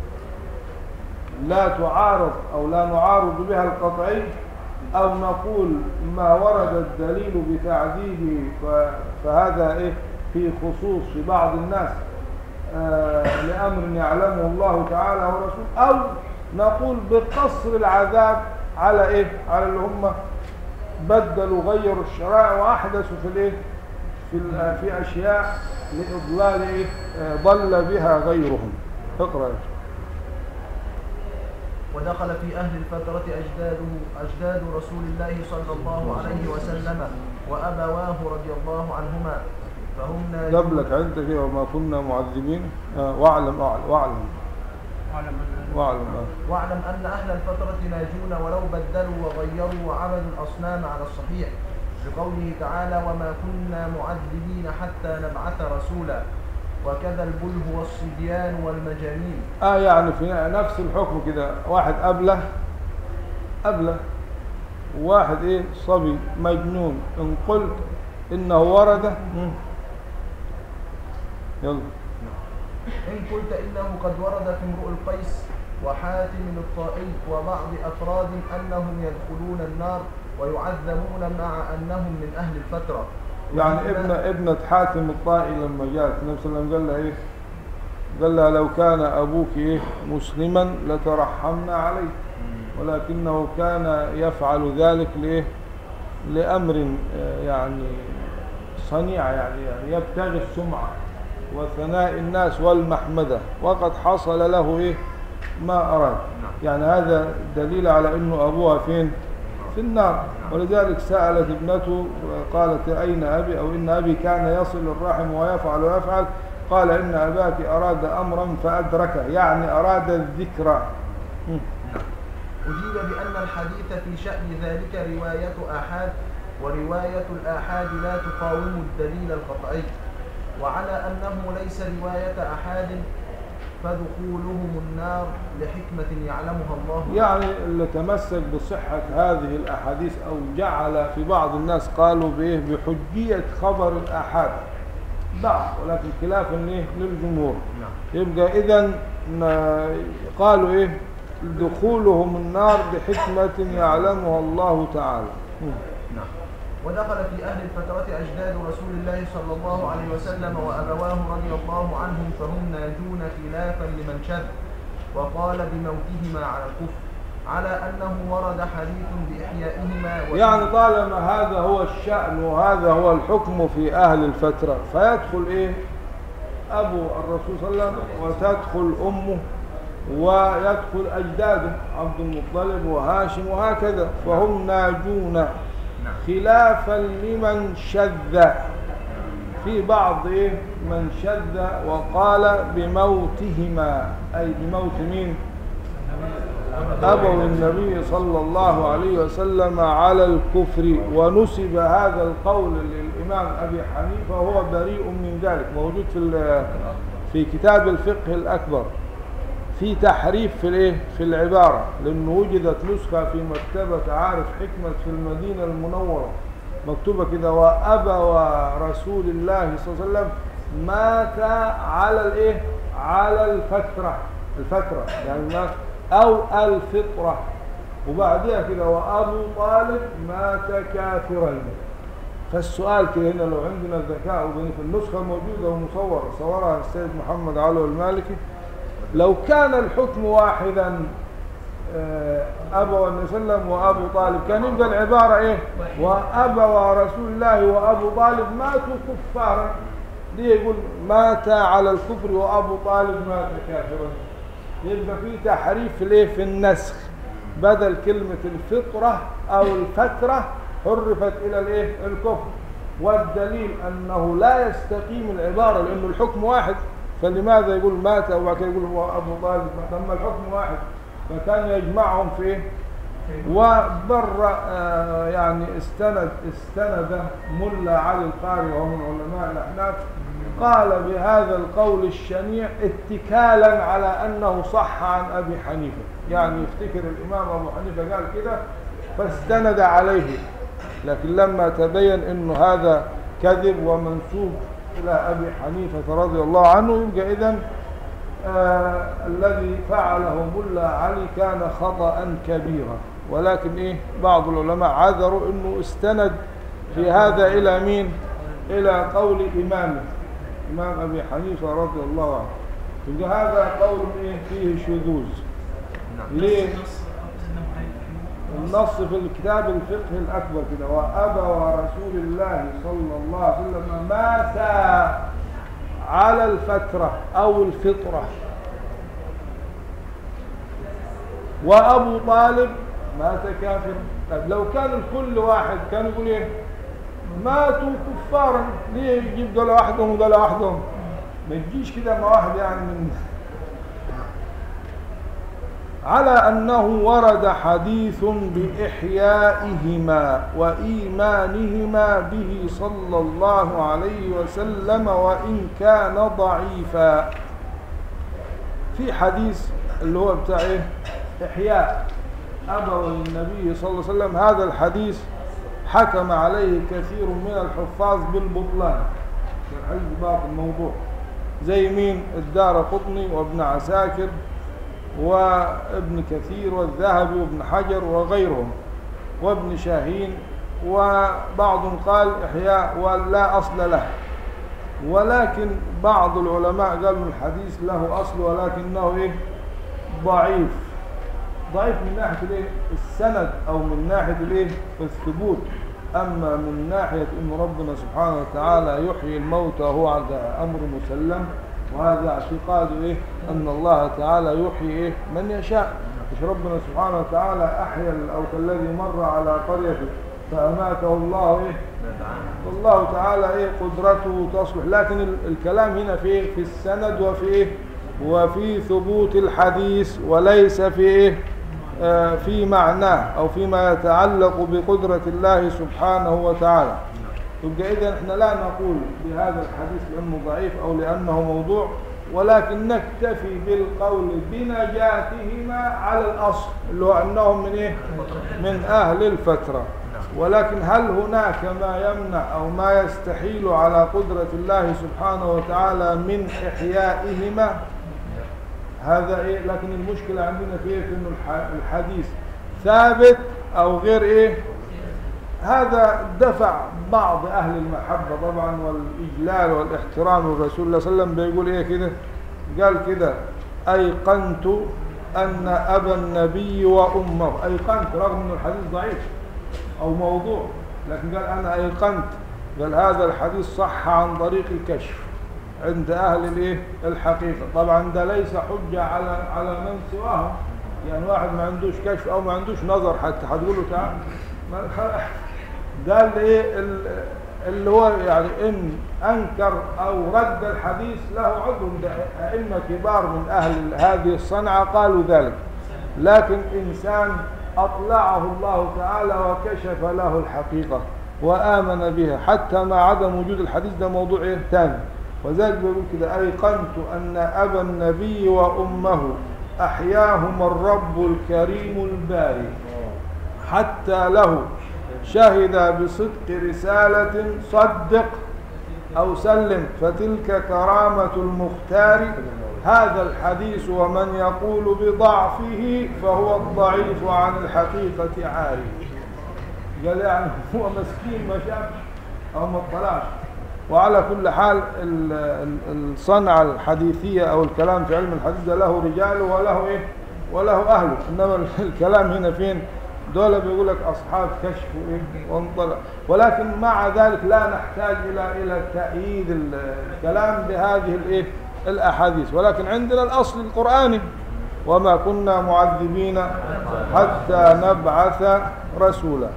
لا تعارض أو لا نعارض بها القطعي أو نقول ما ورد الدليل بتعذيبه ف- فهذا إيه في خصوص في بعض الناس آه لأمر يعلمه الله تعالى ورسوله أو نقول بقصر العذاب على إيه على اللي هم بدلوا غيروا الشرائع وأحدثوا في الإيه في, ال- في أشياء لإضلال إيه آه ضل بها غيرهم اقرأ يا شيخ. ودخل في أهل الفترة أجداده أجداد رسول الله صلى الله عليه وسلم وأبواه رضي الله عنهما فهم ناجون قبلك عندك إيه وما كنا معذبين آه واعلم أعلم واعلم أعلم أن واعلم آه. واعلم أن أهل الفترة ناجون ولو بدلوا وغيروا وعبدوا الأصنام على الصحيح بقوله تعالى وما كنا معذبين حتى نبعث رسولا وكذا البله والصبيان والمجانين اه يعني في نفس الحكم كده واحد قبله قبله واحد ايه صبي مجنون ان قلت انه ورد مم. يلا إن قلت إنه قد ورد في امرؤ القيس وحاتم الطائي وبعض أفراد أنهم يدخلون النار ويعذبون مع أنهم من أهل الفترة يعني وهذا- ابن ابنة حاتم الطائي لما جاءت النبي صلى الله عليه وسلم قال لها ايه قال لها لو كان ابوك ايه مسلما لترحمنا عليه ولكنه كان يفعل ذلك لايه لامر آه، يعني صنيع يعني, يعني يبتغي السمعه وثناء الناس والمحمده وقد حصل له ايه ما اراد يعني هذا دليل على انه ابوها فين في النار ولذلك سالت ابنته قالت اين ابي او ان ابي كان يصل الرحم ويفعل ويفعل قال ان اباك اراد امرا فادركه يعني اراد الذكر مم. أجيب بأن الحديث في شأن ذلك رواية آحاد ورواية الآحاد لا تقاوم الدليل القطعي وعلى أنه ليس رواية أحاد فدخولهم النار لحكمة يعلمها الله يعني اللي تمسك بصحة هذه الأحاديث أو جعل في بعض الناس قالوا بإيه بحجية خبر الآحاد بعض ولكن خلافا ليه للجمهور يبقى إذا قالوا إيه دخولهم النار بحكمة يعلمها الله تعالى مم. ودخل في أهل الفترة أجداد رسول الله صلى الله عليه وسلم وأبواه رضي الله عنهم فهم ناجون خلافا لمن شذ وقال بموتهما على الكفر على أنه ورد حديث بإحيائهما وإن- يعني طالما هذا هو الشأن وهذا هو الحكم في أهل الفترة فيدخل إيه أبو الرسول صلى الله عليه وسلم وتدخل أمه ويدخل أجداده عبد المطلب وهاشم وهكذا فهم ناجون خلافا لمن شذ في بعض إيه من شذ وقال بموتهما أي بموت مين أبوا النبي صلى الله عليه وسلم على الكفر ونسب هذا القول للإمام أبي حنيفة وهو بريء من ذلك موجود في ال- في كتاب الفقه الأكبر في تحريف في الايه في العبارة لأنه وجدت نسخة في مكتبة عارف حكمة في المدينة المنورة مكتوبة كده وأبى رسول الله صلى الله عليه وسلم مات على الايه على الفترة الفترة يعني ما أو الفطرة وبعدها كده وأبو طالب مات كافرا فالسؤال كده هنا لو عندنا الذكاء وبين في النسخة الموجودة ومصورة صورها السيد محمد علو المالكي لو كان الحكم واحدا آه، أبا النبي صلى الله عليه وسلم وأبو طالب كان يبقى العبارة إيه وأبا رسول الله وأبو طالب ماتوا كفارا ليه يقول مات على الكفر وأبو طالب مات كافرا يبقى في تحريف في الايه في النسخ بدل كلمة الفطرة أو الفترة حرفت إلى الايه الكفر والدليل أنه لا يستقيم العبارة لأنه الحكم واحد فلماذا يقول مات وبعد كده يقول هو أبو طالب مات؟ لما الحكم واحد فكان يجمعهم في ايه وبر آه، يعني استند استند ملا علي القاري وهو من علماء الاحناف قال بهذا القول الشنيع اتكالا على انه صح عن ابي حنيفه يعني يفتكر الامام ابو حنيفه قال كده فاستند عليه لكن لما تبين انه هذا كذب ومنسوب الى ابي حنيفه رضي الله عنه يبقى اذا آه الذي فعله ملا علي كان خطأ كبيرا ولكن ايه بعض العلماء عذروا انه استند في هذا الى مين الى قول امامه امام ابي حنيفه رضي الله عنه يبقى هذا قول ايه فيه شذوذ ليه النص في الكتاب الفقه الأكبر كده وأبى رسول الله صلى الله عليه وسلم مات على الفترة أو الفطرة وأبو طالب مات كافر طيب لو كان الكل واحد كان يقول إيه ماتوا كفارا ليه يجيب دول وحدهم ودول وحدهم ما تجيش كده مع واحد يعني من على أنه ورد حديث بإحيائهما وإيمانهما به صلى الله عليه وسلم وإن كان ضعيفا في حديث اللي هو بتاع إيه؟ إحياء أبوي النبي صلى الله عليه وسلم هذا الحديث حكم عليه كثير من الحفاظ بالبطلان الحديث باطل الموضوع زي مين الدار قطني وابن عساكر وابن كثير والذهبي وابن حجر وغيرهم وابن شاهين وبعضهم قال إحياء ولا أصل له ولكن بعض العلماء قالوا الحديث له أصل ولكنه إيه ضعيف ضعيف من ناحية الإيه السند أو من ناحية الإيه الثبوت أما من ناحية أن ربنا سبحانه وتعالى يحيي الموتى هو هذا أمر مسلم وهذا اعتقاد إيه أن الله تعالى يحيي إيه من يشاء مش ربنا سبحانه وتعالى أحيا أو كالذي مر على قرية فأماته الله إيه والله تعالى إيه قدرته تصلح لكن ال- الكلام هنا في إيه؟ في السند وفي إيه وفي ثبوت الحديث وليس في إيه آه، في معناه أو فيما يتعلق بقدرة الله سبحانه وتعالى يبقى إذا إحنا لا نقول بهذا الحديث لأنه ضعيف أو لأنه موضوع ولكن نكتفي بالقول بنجاتهما على الأصل اللي هو أنهم من إيه؟ من أهل الفترة ولكن هل هناك ما يمنع أو ما يستحيل على قدرة الله سبحانه وتعالى من إحيائهما هذا إيه لكن المشكلة عندنا في إيه في إنه الح- الحديث ثابت أو غير إيه هذا دفع بعض أهل المحبة طبعا والإجلال والاحترام للرسول الله صلى الله عليه وسلم بيقول إيه كده قال كده أيقنت أن أبا النبي وأمه أيقنت رغم أن الحديث ضعيف أو موضوع لكن قال أنا أيقنت قال هذا الحديث صح عن طريق الكشف عند أهل الإيه الحقيقة طبعا ده ليس حجة على على من سواهم يعني واحد ما عندوش كشف أو ما عندوش نظر حتى هتقول له تعال ما- ده اللي ايه ال- اللي هو يعني ان انكر او رد الحديث له عذر ده ائمه كبار من اهل هذه الصنعه قالوا ذلك لكن انسان اطلعه الله تعالى وكشف له الحقيقه وامن بها حتى مع عدم وجود الحديث ده موضوع ايه ثاني وذلك بيقول كده ايقنت ان ابا النبي وامه احياهما الرب الكريم الباري حتى له شهد بصدق رسالة صدق أو سلم فتلك كرامة المختار هذا الحديث ومن يقول بضعفه فهو الضعيف عن الحقيقة عاري قال يعني هو مسكين ما شافش أو ما اطلعش وعلى كل حال ال- ال- الصنعة الحديثية أو الكلام في علم الحديث ده له رجاله وله إيه وله أهله إنما الكلام هنا فين دول بيقول لك أصحاب كشف وإيه وانطلع ولكن مع ذلك لا نحتاج إلى إلى تأييد ال- الكلام بهذه الإيه الأحاديث ولكن عندنا الأصل القرآني وما كنا معذبين حتى نبعث رسولا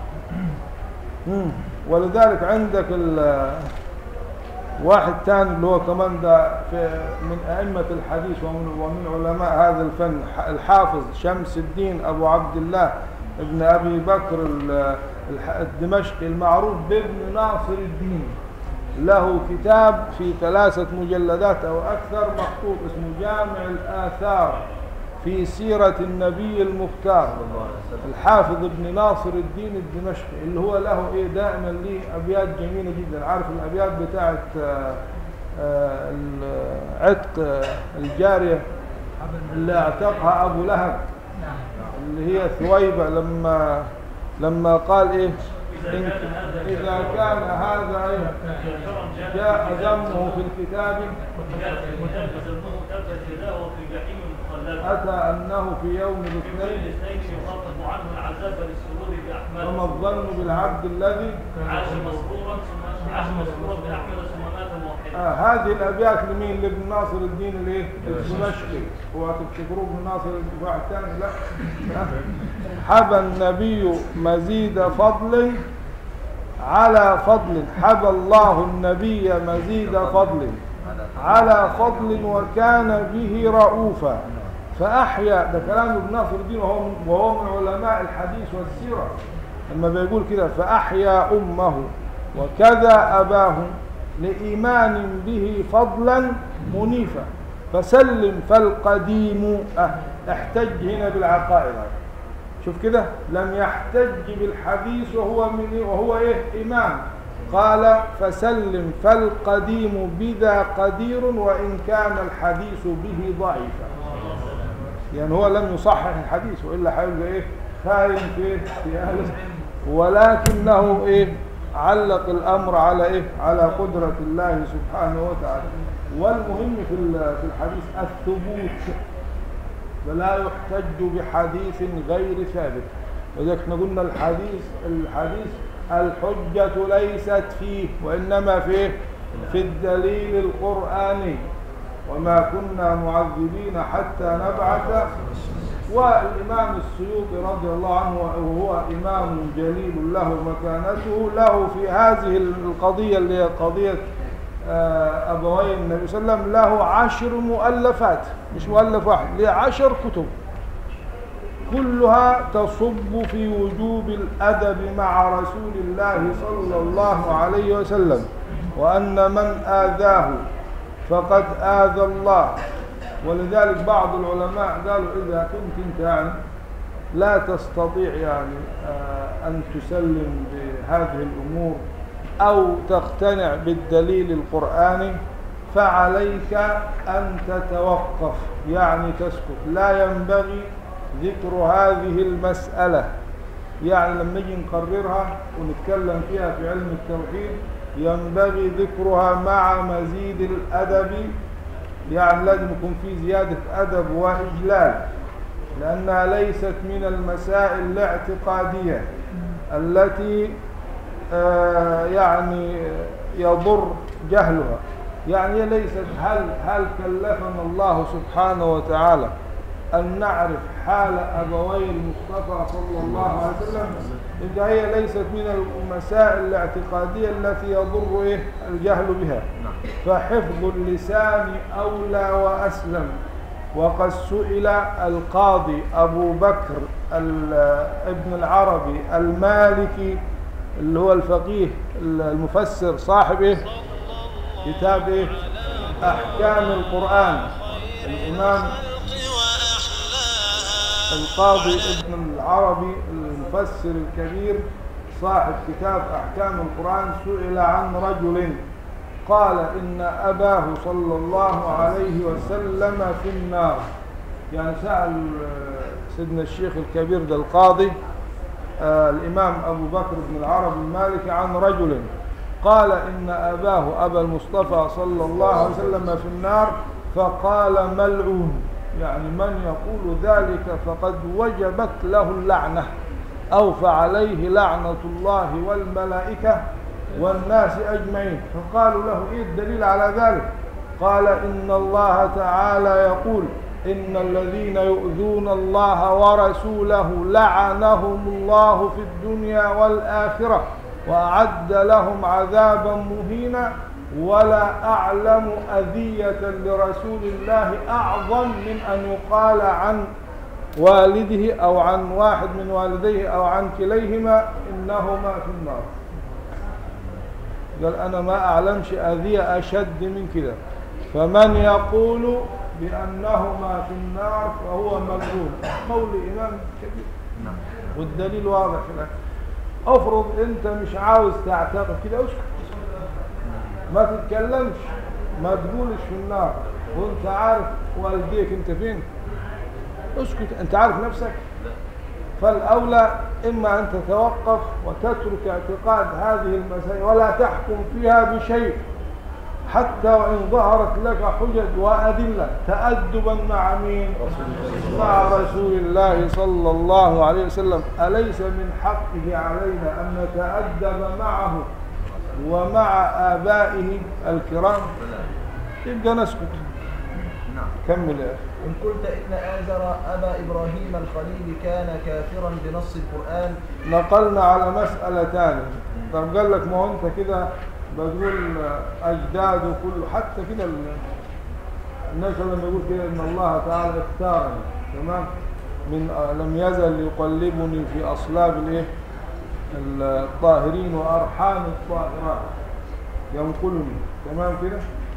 مم. ولذلك عندك ال- واحد تاني اللي هو كمان ده في من أئمة الحديث ومن, ومن علماء هذا الفن ح- الحافظ شمس الدين أبو عبد الله ابن أبي بكر ال- الح- الدمشقي المعروف بابن ناصر الدين له كتاب في ثلاثة مجلدات أو أكثر مخطوط اسمه جامع الآثار في سيرة النبي المختار الحافظ ابن ناصر الدين الدمشقي اللي هو له ايه دائما ليه ابيات جميله جدا عارف الابيات بتاعت آه، آه، ال- عتق آه، الجاريه اللي اعتقها ابو لهب اللي هي ثويبه لما لما قال ايه إن اذا كان هذا إيه جاء ذمه في الكتاب وتلبس ابنه تلبس يداه في جحيم مخلده اتى انه في يوم الاثنين الاثنين يخفف عنه العذاب للسرور فما باحمد الظن بالعبد الذي عاش مسرورا ثم عاش مسرورا باحمد ثم مات موحدا آه هذه الابيات لمين لابن ناصر الدين الايه الدمشقي هو تفتكروه ابن ناصر واحد ثاني لا آه. حبى النبي مزيد فضل على فضل حبى الله النبي مزيد فضل على فضل وكان به رؤوفا فأحيا ده كلام ابن ناصر الدين وهو وهو من علماء الحديث والسيرة لما بيقول كده فأحيا أمه وكذا أباه لإيمان به فضلا منيفا فسلم فالقديم أه، احتج هنا بالعقائد شوف كده لم يحتج بالحديث وهو من وهو ايه إمام قال فسلم فالقديم بذا قدير وإن كان الحديث به ضعيفا يعني هو لم يصحح الحديث وإلا هيبقى إيه خاين في في أهل ولكنه إيه علق الأمر على إيه على قدرة الله سبحانه وتعالى والمهم في ال- في الحديث الثبوت فلا يحتج بحديث غير ثابت وذلك احنا قلنا الحديث الحديث الحجة ليست فيه وإنما في في الدليل القرآني وما كنا معذبين حتى نبعث والإمام السيوطي رضي الله عنه وهو إمام جليل له مكانته له في هذه القضية اللي هي قضية آه، أبوي النبي صلى الله عليه وسلم له عشر مؤلفات مش مؤلف واحد له عشر كتب كلها تصب في وجوب الأدب مع رسول الله صلى الله عليه وسلم وأن من آذاه فقد آذى الله ولذلك بعض العلماء قالوا إذا كنت أنت يعني لا تستطيع يعني آه، أن تسلم بهذه الأمور أو تقتنع بالدليل القرآني فعليك أن تتوقف يعني تسكت لا ينبغي ذكر هذه المسألة يعني لما نجي نقررها ونتكلم فيها في علم التوحيد ينبغي ذكرها مع مزيد الأدب يعني لازم يكون في زيادة أدب وإجلال لأنها ليست من المسائل الاعتقادية التي آه، يعني يضر جهلها يعني هي ليست هل هل كلفنا الله سبحانه وتعالى أن نعرف حال أبوي المصطفى صلى الله عليه وسلم إذا هي ليست من المسائل الاعتقادية التي يضر إيه الجهل بها فحفظ اللسان أولى وأسلم وقد سئل القاضي أبو بكر ال- ابن العربي المالكي اللي هو الفقيه المفسر صاحب إيه كتاب إيه أحكام القرآن الإمام القاضي ابن العربي المفسر الكبير صاحب كتاب أحكام القرآن سئل عن رجل قال إن أباه صلى الله عليه وسلم في النار يعني سأل آه، سيدنا الشيخ الكبير ده القاضي آه، الإمام أبو بكر بن العرب المالكي عن رجل قال إن أباه أبا المصطفى صلى الله عليه وسلم في النار فقال ملعون يعني من يقول ذلك فقد وجبت له اللعنة أو فعليه لعنة الله والملائكة والناس أجمعين فقالوا له إيه الدليل على ذلك قال إن الله تعالى يقول إن الذين يؤذون الله ورسوله لعنهم الله في الدنيا والآخرة وأعد لهم عذابا مهينا ولا أعلم أذية لرسول الله أعظم من أن يقال عن والده أو عن واحد من والديه أو عن كليهما إنهما في النار قال أنا ما أعلمش أذية أشد من كده فمن يقول بأنهما في النار فهو ملعون قول إمام كبير نعم والدليل واضح في الأكل افرض انت مش عاوز تعتقد كده اسكت ما تتكلمش ما تقولش في النار وانت عارف والديك انت فين اسكت انت عارف نفسك فالاولى اما ان تتوقف وتترك اعتقاد هذه المسائل ولا تحكم فيها بشيء حتى وان ظهرت لك حجج وادله تادبا مع مين مع رسول الله صلى الله عليه وسلم اليس من حقه علينا ان نتادب معه ومع ابائه الكرام يبقى نسكت نعم كمل يا اخي إن قلت إن آزر أبا إبراهيم الخليل كان كافرا بنص القرآن نقلنا على مسألة ثانية طب قال لك ما هو انت كده بتقول اجداد وكل حتى كده ال- الناس لما يقول كده ان الله تعالى اختارني تمام من آه، لم يزل يقلبني في اصلاب الايه الطاهرين وارحام الطاهرات ينقلني تمام كده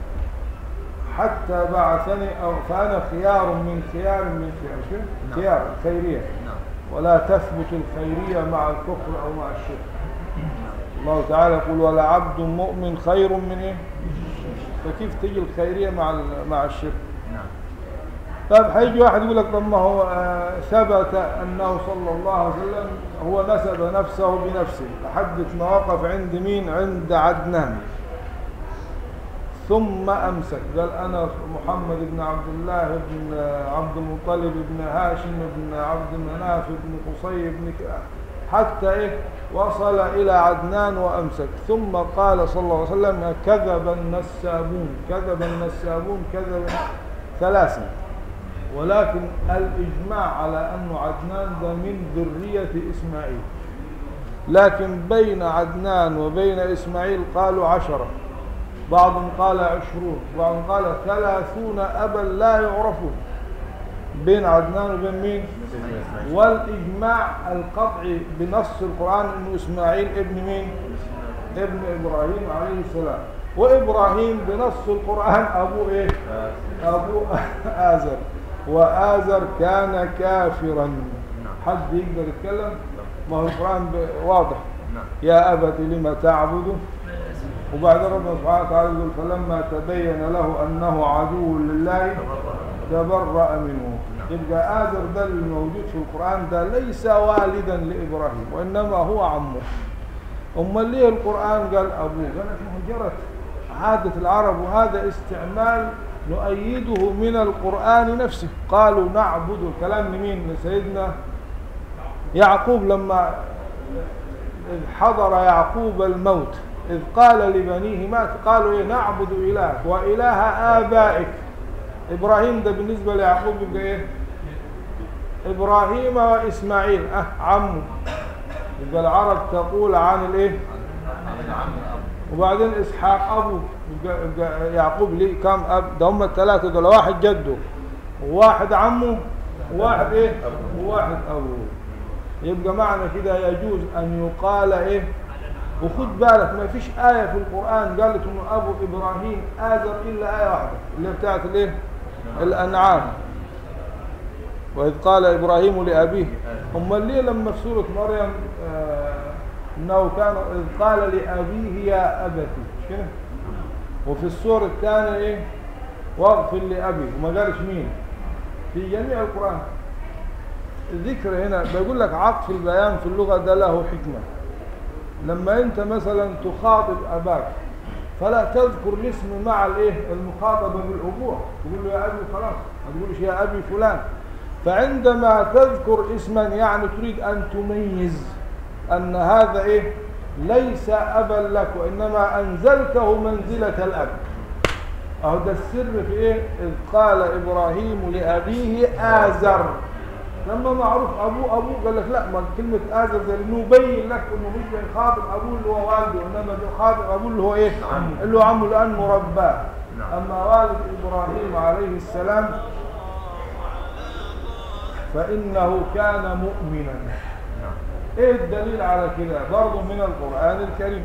حتى بعثني او فانا خيار من خيار من خيار شو نعم. خيار خيريه نعم ولا تثبت الخيرية مع الكفر أو مع الشرك الله تعالى يقول ولا عبد مؤمن خير من إيه فكيف تجي الخيرية مع ال- مع الشرك نعم طيب هيجي واحد يقول لك طب ما هو آه، ثبت أنه صلى الله عليه وسلم هو نسب نفسه بنفسه لحد ما وقف عند مين عند عدنان ثم أمسك قال أنا محمد بن عبد الله بن عبد المطلب بن هاشم بن عبد مناف بن قصي بن ك- حتى إيه وصل إلى عدنان وأمسك ثم قال صلى الله عليه وسلم كذب النسابون كذب النسابون كذب ثلاثة ولكن الإجماع على أن عدنان ده من ذرية إسماعيل لكن بين عدنان وبين إسماعيل قالوا عشرة بعضهم قال عشرون بعضهم قال ثلاثون أبا لا يعرفون بين عدنان وبين مين والإجماع القطعي بنص القرآن أنه إسماعيل ابن مين ابن إبراهيم عليه السلام وإبراهيم بنص القرآن أبو إيه أبو آزر وآزر كان كافرا حد يقدر يتكلم ما هو القرآن ب- واضح نعم يا أبت لم تعبد وبعد ربنا سبحانه وتعالى يقول فلما تبين له أنه عدو لله تبرأ منه يبقى آذر ده الموجود في القرآن ده ليس والدا لإبراهيم وإنما هو عمه أمال ليه القرآن قال أبوه قال لك ما هو جرت عادة العرب وهذا استعمال نؤيده من القرآن نفسه قالوا نعبد الكلام لمين لسيدنا يعقوب لما إذ حضر يعقوب الموت إذ قال لبنيه مات قالوا إيه نعبد إلهك وإله آبائك إبراهيم ده بالنسبة ليعقوب يبقى إيه إبراهيم وإسماعيل أه عمه يبقى العرب تقول عن الإيه وبعدين إسحاق أبو يبقى يبقى يعقوب ليه كم أب ده هم الثلاثة دول واحد جده وواحد عمه وواحد إيه وواحد أبوه يبقى معنى كده يجوز أن يقال إيه وخد بالك ما فيش آية في القرآن قالت إنه أبو إبراهيم آذر إلا آية واحدة اللي بتاعت الإيه الأنعام وإذ قال إبراهيم لأبيه هم ليه لما في سورة مريم آه إنه كان إذ قال لأبيه يا أبتي مش كده وفي السور الثانية إيه واغفر لأبي وما قالش مين في جميع القرآن الذكر هنا بيقول لك عطف البيان في اللغة ده له حكمة لما أنت مثلا تخاطب أباك فلا تذكر الاسم مع الايه المخاطبه بالابوه تقول له يا ابي خلاص ما تقولش يا ابي فلان فعندما تذكر اسما يعني تريد ان تميز ان هذا ايه ليس ابا لك وانما انزلته منزله الاب اهو ده السر في ايه اذ قال ابراهيم لابيه ازر لما معروف ابوه ابوه قال لك لا ما كلمه ازر ده انه يبين لك انه مش بيخاطب ابوه اللي هو والده انما بيخاطب ابوه اللي هو ايه اللي هو عمه لانه رباه اما والد ابراهيم عليه السلام فانه كان مؤمنا ايه الدليل على كده برضه من القران الكريم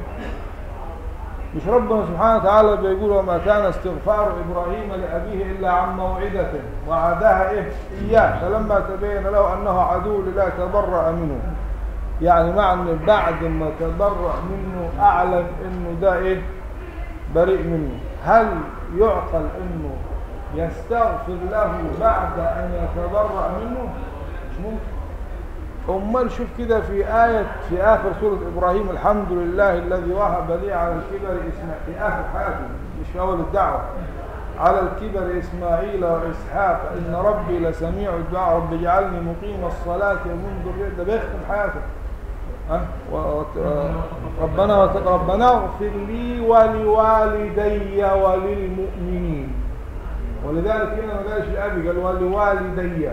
مش ربنا سبحانه وتعالى بيقول وما كان استغفار ابراهيم لابيه الا عن موعده وعدها ايه اياه فلما تبين له انه عدو لله تبرأ منه يعني معنى بعد ما تبرأ منه اعلن انه ده ايه بريء منه هل يعقل انه يستغفر له بعد ان يتبرأ منه مش ممكن امال شوف كده في آية في آخر سورة إبراهيم الحمد لله الذي وهب لي على الكبر إسماعيل في آخر حياته مش في أول الدعوة على الكبر إسماعيل وإسحاق إن ربي لسميع الدعاء رب اجعلني مقيم الصلاة ومن ذريتي ده بيختم حياته ها و- و- ربنا وت- ربنا اغفر لي ولوالدي وللمؤمنين ولذلك هنا ما قالش لأبي قال ولوالدي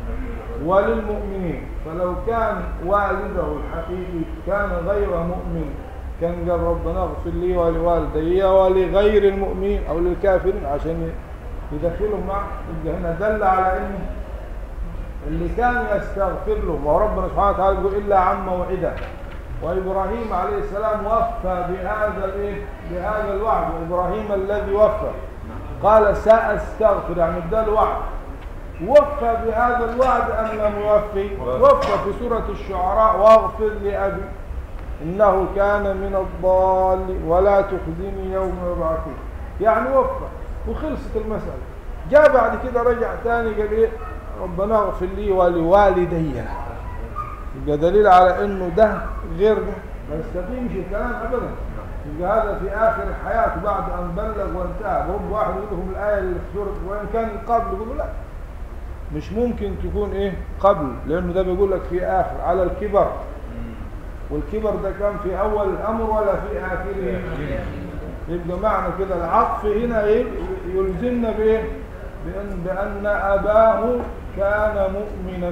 وللمؤمنين فلو كان والده الحقيقي كان غير مؤمن كان قال ربنا اغفر لي ولوالدي ولغير المؤمنين او للكافرين عشان يدخلهم معه يبقى هنا دل على انه اللي كان يستغفر له وربنا سبحانه وتعالى يقول الا عن موعده وابراهيم عليه السلام وفى بهذا الايه بهذا الوعد وابراهيم الذي وفى قال ساستغفر يعني ده الوعد وفى بهذا الوعد أم لم يوفي وفى في سورة الشعراء واغفر لأبي إنه كان من الضالين ولا تخزني يوم يبعثون يعني وفى وخلصت المسألة جاء بعد كده رجع تاني قال إيه ربنا اغفر لي ولوالدي يبقى دليل على إنه ده غير ده ما يستقيمش الكلام أبدا يبقى هذا في آخر حياته بعد أن بلغ وانتهى رب واحد يقول لهم الآية اللي في سورة وإن كان قبل يقولوا لا مش ممكن تكون ايه قبل لانه ده بيقول لك في اخر على الكبر والكبر ده كان في اول الامر ولا في اخره يبقى معنى كده العطف هنا ايه يلزمنا بايه بان بان اباه كان مؤمنا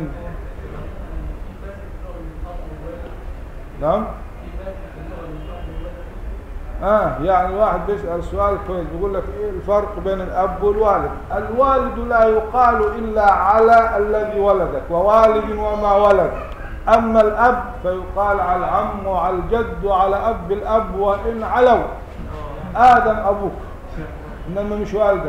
نعم اه يعني واحد بيسأل سؤال كويس بيقول لك ايه الفرق بين الاب والوالد الوالد لا يقال الا على الذي ولدك ووالد وما ولد اما الاب فيقال على العم وعلى الجد وعلى اب الاب وان علوا ادم ابوك انما مش والدك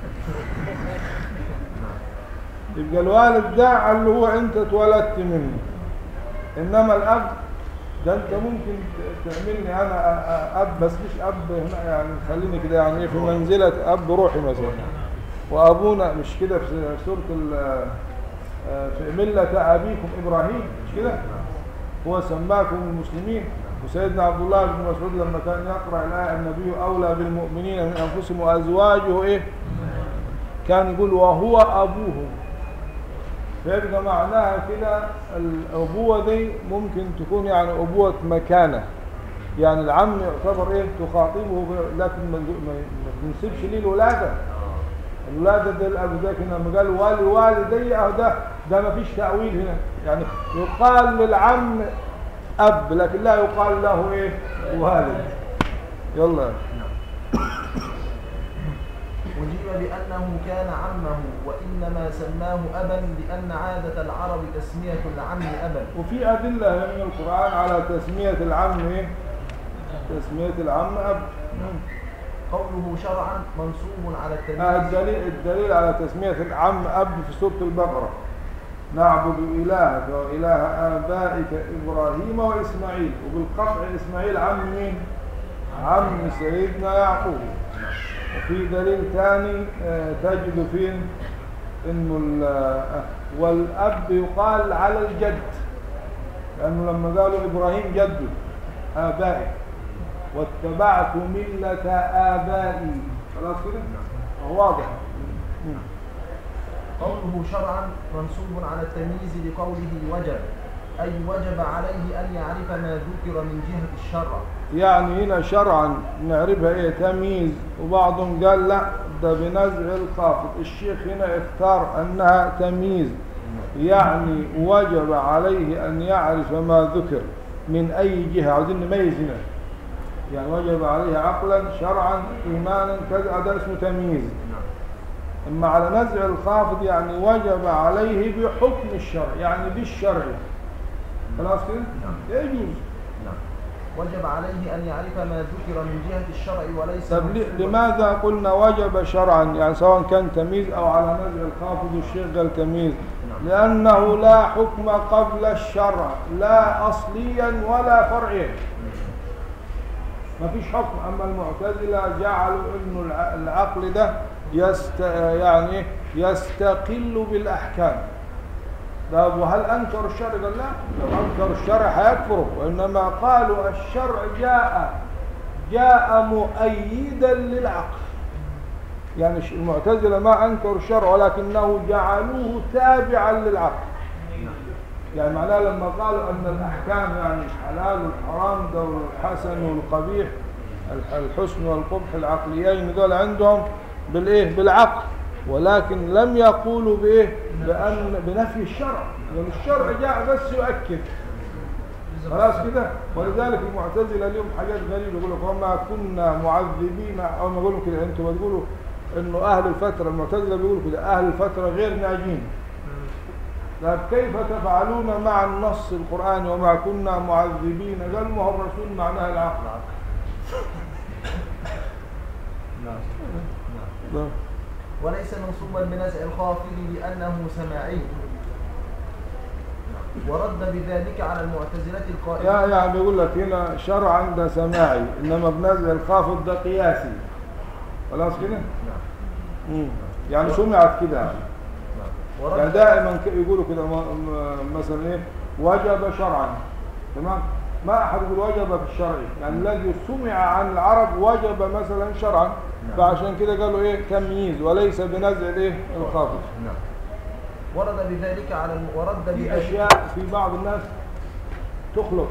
يبقى الوالد ده اللي هو انت اتولدت منه انما الاب ده انت ممكن تعملني انا أ- أ- اب بس مش اب هنا يعني خليني كده يعني ايه في منزله اب روحي مثلا وابونا مش كده في سوره ال- آه، في مله ابيكم ابراهيم مش كده هو سماكم المسلمين وسيدنا عبد الله بن مسعود لما كان يقرا الايه النبي اولى بالمؤمنين من انفسهم وازواجه ايه كان يقول وهو ابوهم فيبقى معناها كده الأبوة دي ممكن تكون يعني أبوة مكانة يعني العم يعتبر إيه تخاطبه ب- لكن ما ما- ما تنسبش ليه الولادة الولادة ده الأب ده كنا لما قال والي والدي أهو ده ده ما فيش تأويل هنا يعني يقال للعم أب لكن لا يقال له إيه والد يلا وجيء بأنه كان عمه وإنما سماه أبا لأن عادة العرب تسمية العم أبا وفي أدلة من القرآن على تسمية العم إيه تسمية العم أب قوله شرعا منصوب على آه، التمييز الدليل, الدليل على تسمية العم أب في سورة البقرة نعبد إلهك وإله آبائك إبراهيم وإسماعيل وبالقطع إسماعيل عم مين؟ عم سيدنا يعقوب وفي دليل ثاني آه، تجد فين انه ال- آه، والاب يقال على الجد لانه لما قالوا ابراهيم جده ابائي واتبعت مله ابائي خلاص كده هو واضح قوله شرعا منصوب على التمييز لقوله وجب أي وجب عليه أن يعرف ما ذكر من جهة الشرع يعني هنا شرعا نعرفها ايه تمييز وبعضهم قال لا ده بنزع الخافض الشيخ هنا اختار انها تمييز يعني وجب عليه ان يعرف ما ذكر من اي جهه عاوزين نميز هنا يعني وجب عليه عقلا شرعا ايمانا كذا ده اسمه تمييز اما على نزع الخافض يعني وجب عليه بحكم الشرع يعني بالشرع خلاص كده يجوز وجب عليه أن يعرف ما ذكر من جهة الشرع وليس طب لي- منصوباً. لماذا قلنا وجب شرعا يعني سواء كان تمييز او على نزع الخافض والشيخ قال تمييز نعم. لانه لا حكم قبل الشرع لا اصليا ولا فرعيا ما فيش حكم اما المعتزله جعلوا انه الع- العقل ده يست يعني يستقل بالاحكام طب وهل انكر الشرع قال لا لو انكر الشرع هيكفروا وانما قالوا الشرع جاء جاء مؤيدا للعقل يعني ش- المعتزله ما انكروا الشرع ولكنه جعلوه تابعا للعقل يعني معناه لما قالوا ان الاحكام يعني الحلال والحرام ده والحسن والقبيح الح- الحسن والقبح العقليين دول عندهم بالايه بالعقل ولكن لم يقولوا بايه بان بنفي الشرع لان الشرع جاء بس يؤكد خلاص كده ولذلك المعتزله لهم حاجات غريبه يقول لك وما كنا معذبين او ما يقولوا كده انتوا بتقولوا انه اهل الفتره المعتزله بيقولوا كده اهل الفتره غير ناجين طيب كيف تفعلون مع النص القرآني وما كنا معذبين قال ما هو الرسول معناها العقل نعم. وليس منصوبا بنزع الخافض لأنه سماعي ورد بذلك على المعتزلة يا القائلين يعني بيقول لك هنا شرعا ده سماعي انما بنزع الخافض ده قياسي خلاص كده مم. يعني سمعت كده يعني يعني ورد دائما ك- يقولوا كده م- م- مثلا ايه وجب شرعا تمام ما احد يقول وجب في الشرع يعني الذي سمع عن العرب وجب مثلا شرعا فعشان كده قالوا ايه تمييز وليس بنزع الايه الخافض ورد بذلك على الم... ورد في بذلك اشياء في بعض الناس تخلط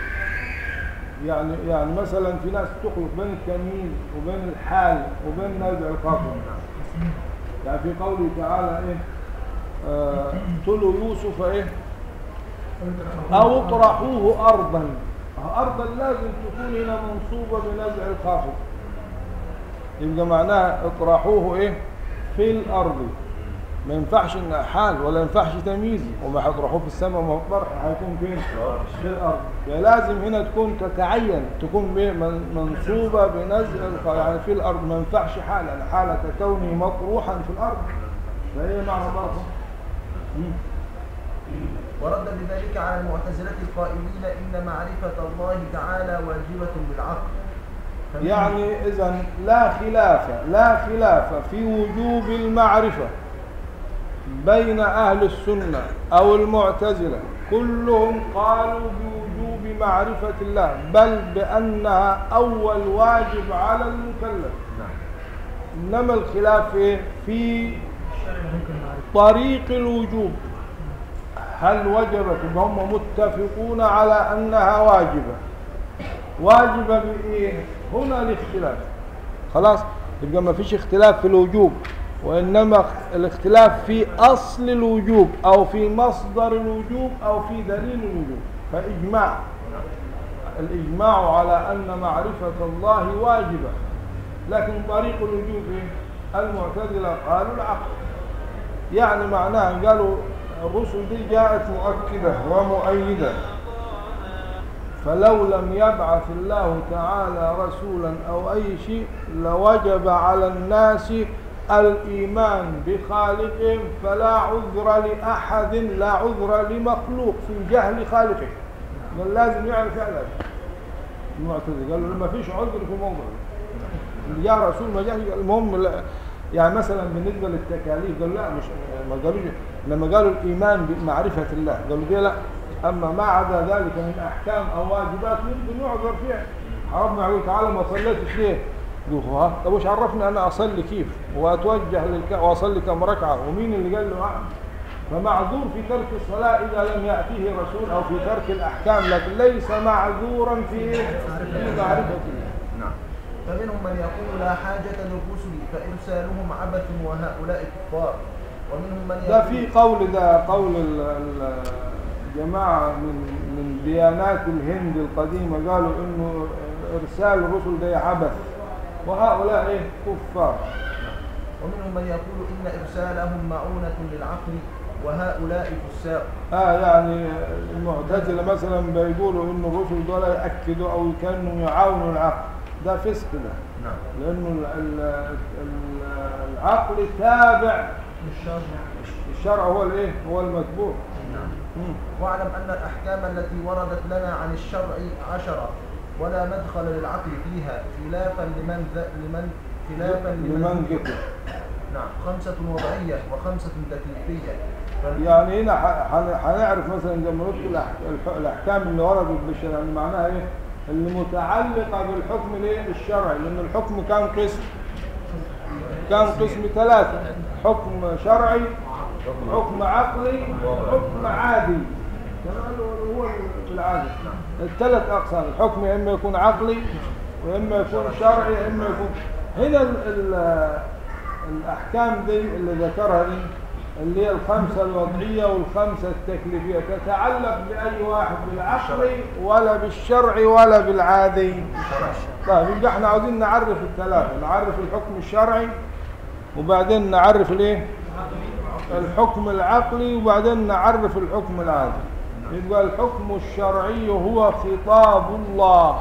يعني يعني مثلا في ناس تخلط بين التمييز وبين الحال وبين نزع الخافض يعني في قوله تعالى ايه آه، اقتلوا يوسف ايه او اطرحوه ارضا ارضا لازم تكون هنا منصوبه بنزع الخافض يبقى معناها اطرحوه ايه في الارض ما ينفعش ان حال ولا ينفعش تمييز وما هيطرحوه في السماء وما هو الطرح هيكون فين في الارض يعني لازم هنا تكون تتعين تكون بإيه؟ من- منصوبه بنزع الخ- يعني في الارض ما ينفعش حالا حاله كونه مطروحا في الارض فهي معنى برضه مم. ورد بذلك على المعتزلة القائلين إن معرفة الله تعالى واجبة بالعقل فمن- يعني اذا لا خلاف لا خلاف في وجوب المعرفه بين اهل السنه او المعتزله كلهم قالوا بوجوب معرفه الله بل بانها اول واجب على المكلف انما الخلاف إيه؟ في طريق الوجوب هل وجبت هم متفقون على انها واجبه واجبة بإيه؟ هنا الاختلاف خلاص يبقى ما فيش اختلاف في الوجوب وإنما الاختلاف في أصل الوجوب أو في مصدر الوجوب أو في دليل الوجوب فإجماع الإجماع على أن معرفة الله واجبة لكن طريق الوجوب إيه؟ المعتزلة قالوا العقل يعني معناها قالوا الرسل دي جاءت مؤكدة ومؤيدة فلو لم يبعث الله تعالى رسولا أو أي شيء لوجب على الناس الإيمان بخالقهم فلا عذر لأحد لا عذر لمخلوق في جهل خالقه قال لازم يعرف هذا المعتزله قالوا ما فيش عذر في موضوع اللي جاء رسول ما جاء المهم لا- يعني مثلا بالنسبه للتكاليف قالوا لا مش ما قالوش لما قالوا الايمان بمعرفه الله قالوا دي لا اما ما عدا ذلك من احكام او واجبات يمكن يعذر فيها ربنا يقول تعالى ما صليتش ليه؟ يقول ها طب وش عرفني انا اصلي كيف؟ واتوجه للك واصلي كم ركعه ومين اللي قال له أعمل؟ فمعذور في ترك الصلاة إذا لم يأتيه رسول أو في ترك الأحكام لكن ليس معذورا في في معرفة الله نعم فمنهم من يقول لا حاجة للرسل فإرسالهم عبث وهؤلاء كفار ومنهم من ده يقول في قول ده قول ال- ال- الجماعة من من ديانات الهند القديمة قالوا إنه إرسال الرسل ده عبث وهؤلاء إيه كفار ومنهم من يقول إن إرسالهم معونة للعقل وهؤلاء فساق آه يعني المعتزلة مثلا بيقولوا إن الرسل دول يأكدوا أو كانوا يعاونوا العقل ده فسق ده نعم لأنه ال- ال- ال- العقل تابع الشر الشرع هو الايه هو المتبوع نعم مم. واعلم أن الأحكام التي وردت لنا عن الشرع عشرة ولا مدخل للعقل فيها خلافا لمن ذ... لمن خلافا لمن ذكر نعم خمسة وضعية وخمسة تكليفية فال- يعني هنا ح- حن- هنعرف مثلا زي ما قلت الأح- الح- الاحكام اللي وردت بالشرع يعني معناها ايه اللي متعلقه بالحكم الايه الشرعي لان الحكم كان قسم كان قسم ثلاثه حكم شرعي حكم عقلي حكم عادي تمام هو العادي الثلاث اقسام الحكم يا اما يكون عقلي واما يكون شرعي يا اما يكون هنا ال ال الاحكام دي اللي ذكرها دي اللي هي الخمسه الوضعيه والخمسه التكليفيه تتعلق باي واحد بالعقلي ولا بالشرعي ولا بالعادي طيب يبقى احنا عاوزين نعرف الثلاثه نعرف الحكم الشرعي وبعدين نعرف الايه الحكم العقلي وبعدين نعرف الحكم العادي يبقى الحكم الشرعي هو خطاب الله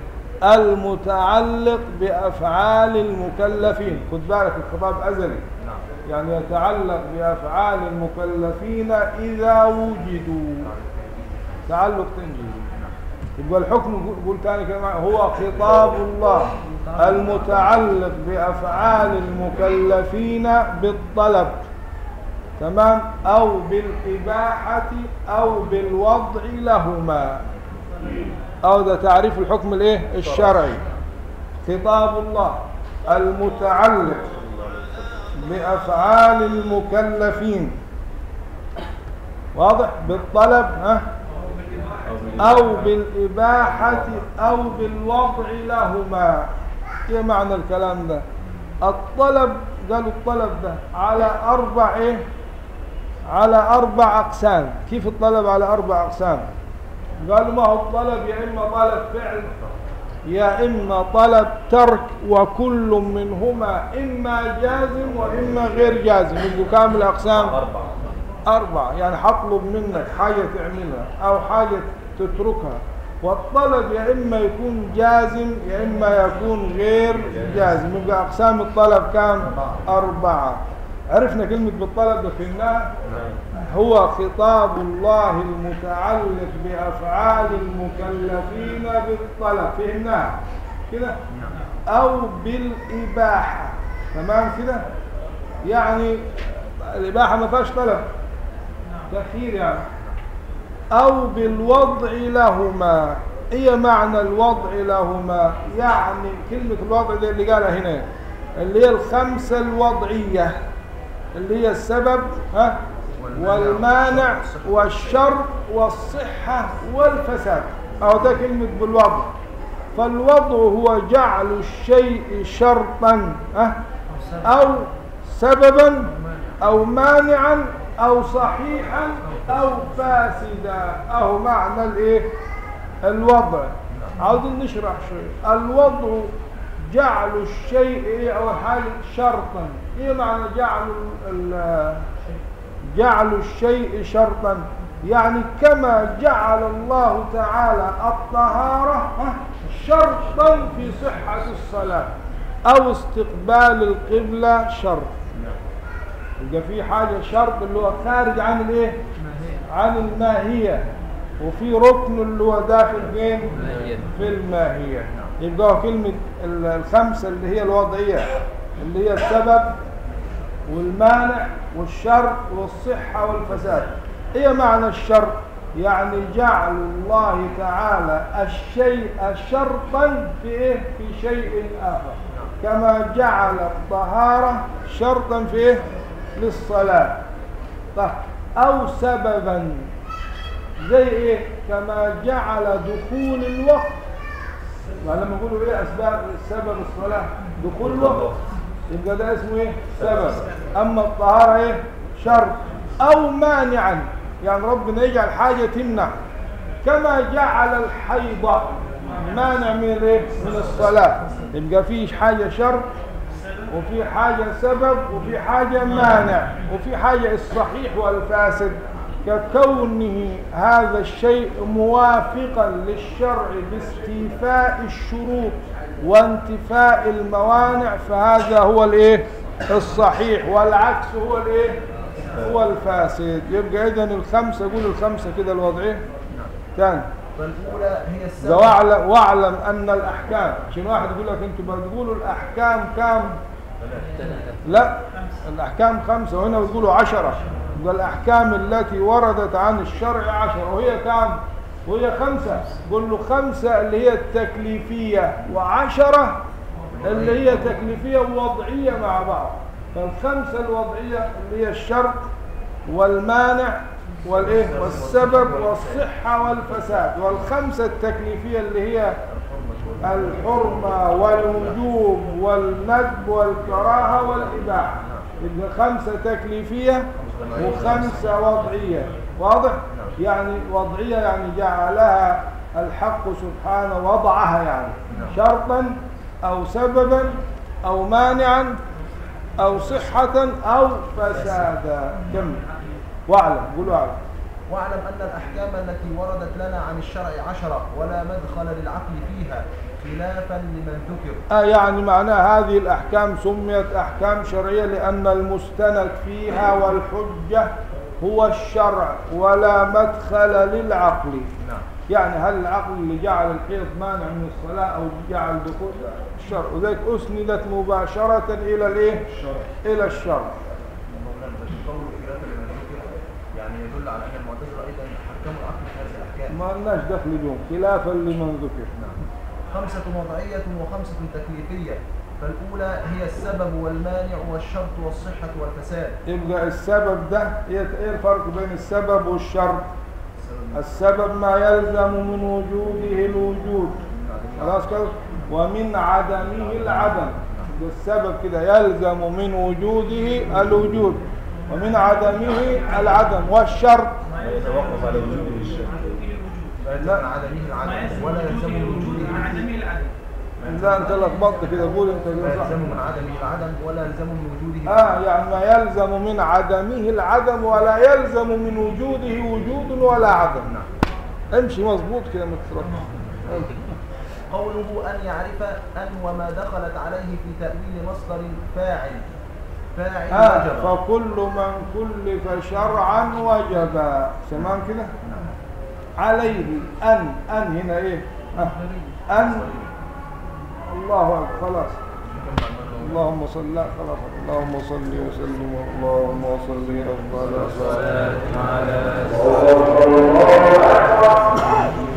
المتعلق بأفعال المكلفين خد بالك الخطاب أزلي يعني يتعلق بأفعال المكلفين إذا وجدوا تعلق تنجيزي يبقى الحكم قول تاني كده هو خطاب الله المتعلق بأفعال المكلفين بالطلب تمام أو بالإباحة أو بالوضع لهما أو ده تعريف الحكم الإيه الشرعي خطاب الله المتعلق بأفعال المكلفين واضح بالطلب ها أو بالإباحة أو بالوضع لهما إيه معنى الكلام ده الطلب قالوا الطلب ده على أربع إيه على أربع أقسام كيف الطلب على أربع أقسام قالوا ما هو الطلب يا إما طلب فعل يا إما طلب ترك وكل منهما إما جازم وإما غير جازم يبقوا كامل أقسام أربعة أربعة يعني هطلب منك حاجة تعملها أو حاجة تتركها والطلب يا إما يكون جازم يا إما يكون غير جازم يبقى أقسام الطلب كام؟ أربعة عرفنا كلمة بالطلب ده فهمناها؟ هو خطاب الله المتعلق بأفعال المكلفين بالطلب فهمناها كده؟ أو بالإباحة تمام كده؟ يعني الإباحة ما فيهاش طلب تخيير يعني أو بالوضع لهما هي معنى الوضع لهما يعني كلمة الوضع دي اللي قالها هنا اللي هي الخمسة الوضعية اللي هي السبب ها والمانع والشر والصحة والفساد أو ده كلمة بالوضع فالوضع هو جعل الشيء شرطا ها أو سببا أو مانعا أو صحيحا أو فاسدا أو معنى الإيه الوضع عاوزين نشرح شوي الوضع جعل الشيء إيه أول حاجة شرطا إيه معنى جعل ال- جعل الشيء شرطا يعني كما جعل الله تعالى الطهارة ها، شرطا في صحة الصلاة أو استقبال القبلة شرط يبقى في حاجة شرط اللي هو خارج عن الايه عن الماهية وفي ركن اللي هو داخل فين في الماهية يبقى هو كلمة ال- الخمسة اللي هي الوضعية اللي هي السبب والمانع والشرط والصحة والفساد هي معنى الشرط يعني جعل الله تعالى الشيء شرطا في إيه؟ في شيء آخر كما جعل الطهارة شرطا في إيه؟ للصلاة طيب أو سببا زي إيه كما جعل دخول الوقت ولما يقولوا ايه اسباب سبب الصلاه دخول الوقت يبقى ده اسمه ايه سبب اما الطهاره ايه شرط او مانعا يعني ربنا يجعل حاجه تمنع كما جعل الحيض مانع من الايه من الصلاه يبقى في حاجه شرط وفي حاجة سبب وفي حاجة مانع وفي حاجة الصحيح والفاسد ككونه هذا الشيء موافقا للشرع باستيفاء الشروط وانتفاء الموانع فهذا هو الايه الصحيح والعكس هو الايه هو الفاسد يبقى اذا الخمسه قول الخمسه كده الوضعيه ثاني فالأولى هي ده السبب واعلم واعلم ان الاحكام عشان واحد يقول لك انتوا بتقولوا الاحكام كام لا الاحكام خمسه وهنا بتقولوا عشره يبقى الاحكام التي وردت عن الشرع عشره وهي كام وهي خمسه قول له خمسه اللي هي التكليفيه وعشره اللي هي تكليفيه ووضعيه مع بعض فالخمسه الوضعيه اللي هي الشرط والمانع والايه والسبب والصحه والفساد والخمسه التكليفيه اللي هي الحرمة والوجوب والندب والكراهة والإباحة يبقى خمسة تكليفية وخمسة وضعية واضح؟ يعني وضعية يعني جعلها الحق سبحانه وضعها يعني شرطا أو سببا أو مانعا أو صحة أو فسادا كمل واعلم قولوا اعلم واعلم أن الأحكام التي وردت لنا عن الشرع عشرة ولا مدخل للعقل فيها خلافا لمن ذكر آه يعني معناها هذه الأحكام سميت أحكام شرعية لأن المستند فيها والحجة هو الشرع ولا مدخل للعقل نعم يعني هل العقل اللي جعل الحيض مانع من الصلاة أو جعل دخول لا، الشرع وذلك أسندت مباشرة إلى الإيه؟ إلى الشرع مولانا بس قوله خلافا لمن ذكر يعني يدل على أن المعتزلة أيضا حكموا العقل في هذه الأحكام ما لناش دخل بهم خلافا لمن ذكر خمسة وضعية وخمسة تكليفية فالأولى هي السبب والمانع والشرط والصحة والفساد يبقى السبب ده ايه إيه الفرق بين السبب والشرط السبب ما يلزم من وجوده الوجود خلاص كده ومن عدمه العدم ده السبب كده يلزم من وجوده الوجود ومن عدمه العدم والشرط يتوقف على وجوده الشيء لا عن عدمه العدم ولا يلزم من وجوده لا انت لخبطت كده قول انت لا كده صح يلزم من عدمه العدم ولا يلزم من وجوده اه يعني ما يلزم من عدمه العدم ولا يلزم من وجوده وجود ولا عدم امشي مظبوط كده ما تتركش قوله أن يعرف أن وما دخلت عليه في تأويل مصدر فاعل فاعل آه وجب فكل من كلف شرعا وجب تمام كده عليه أن أن هنا إيه آه. أن الله أكبر خلاص اللهم صل لا خلاص اللهم صل وسلم اللهم صل أفضل صلاة على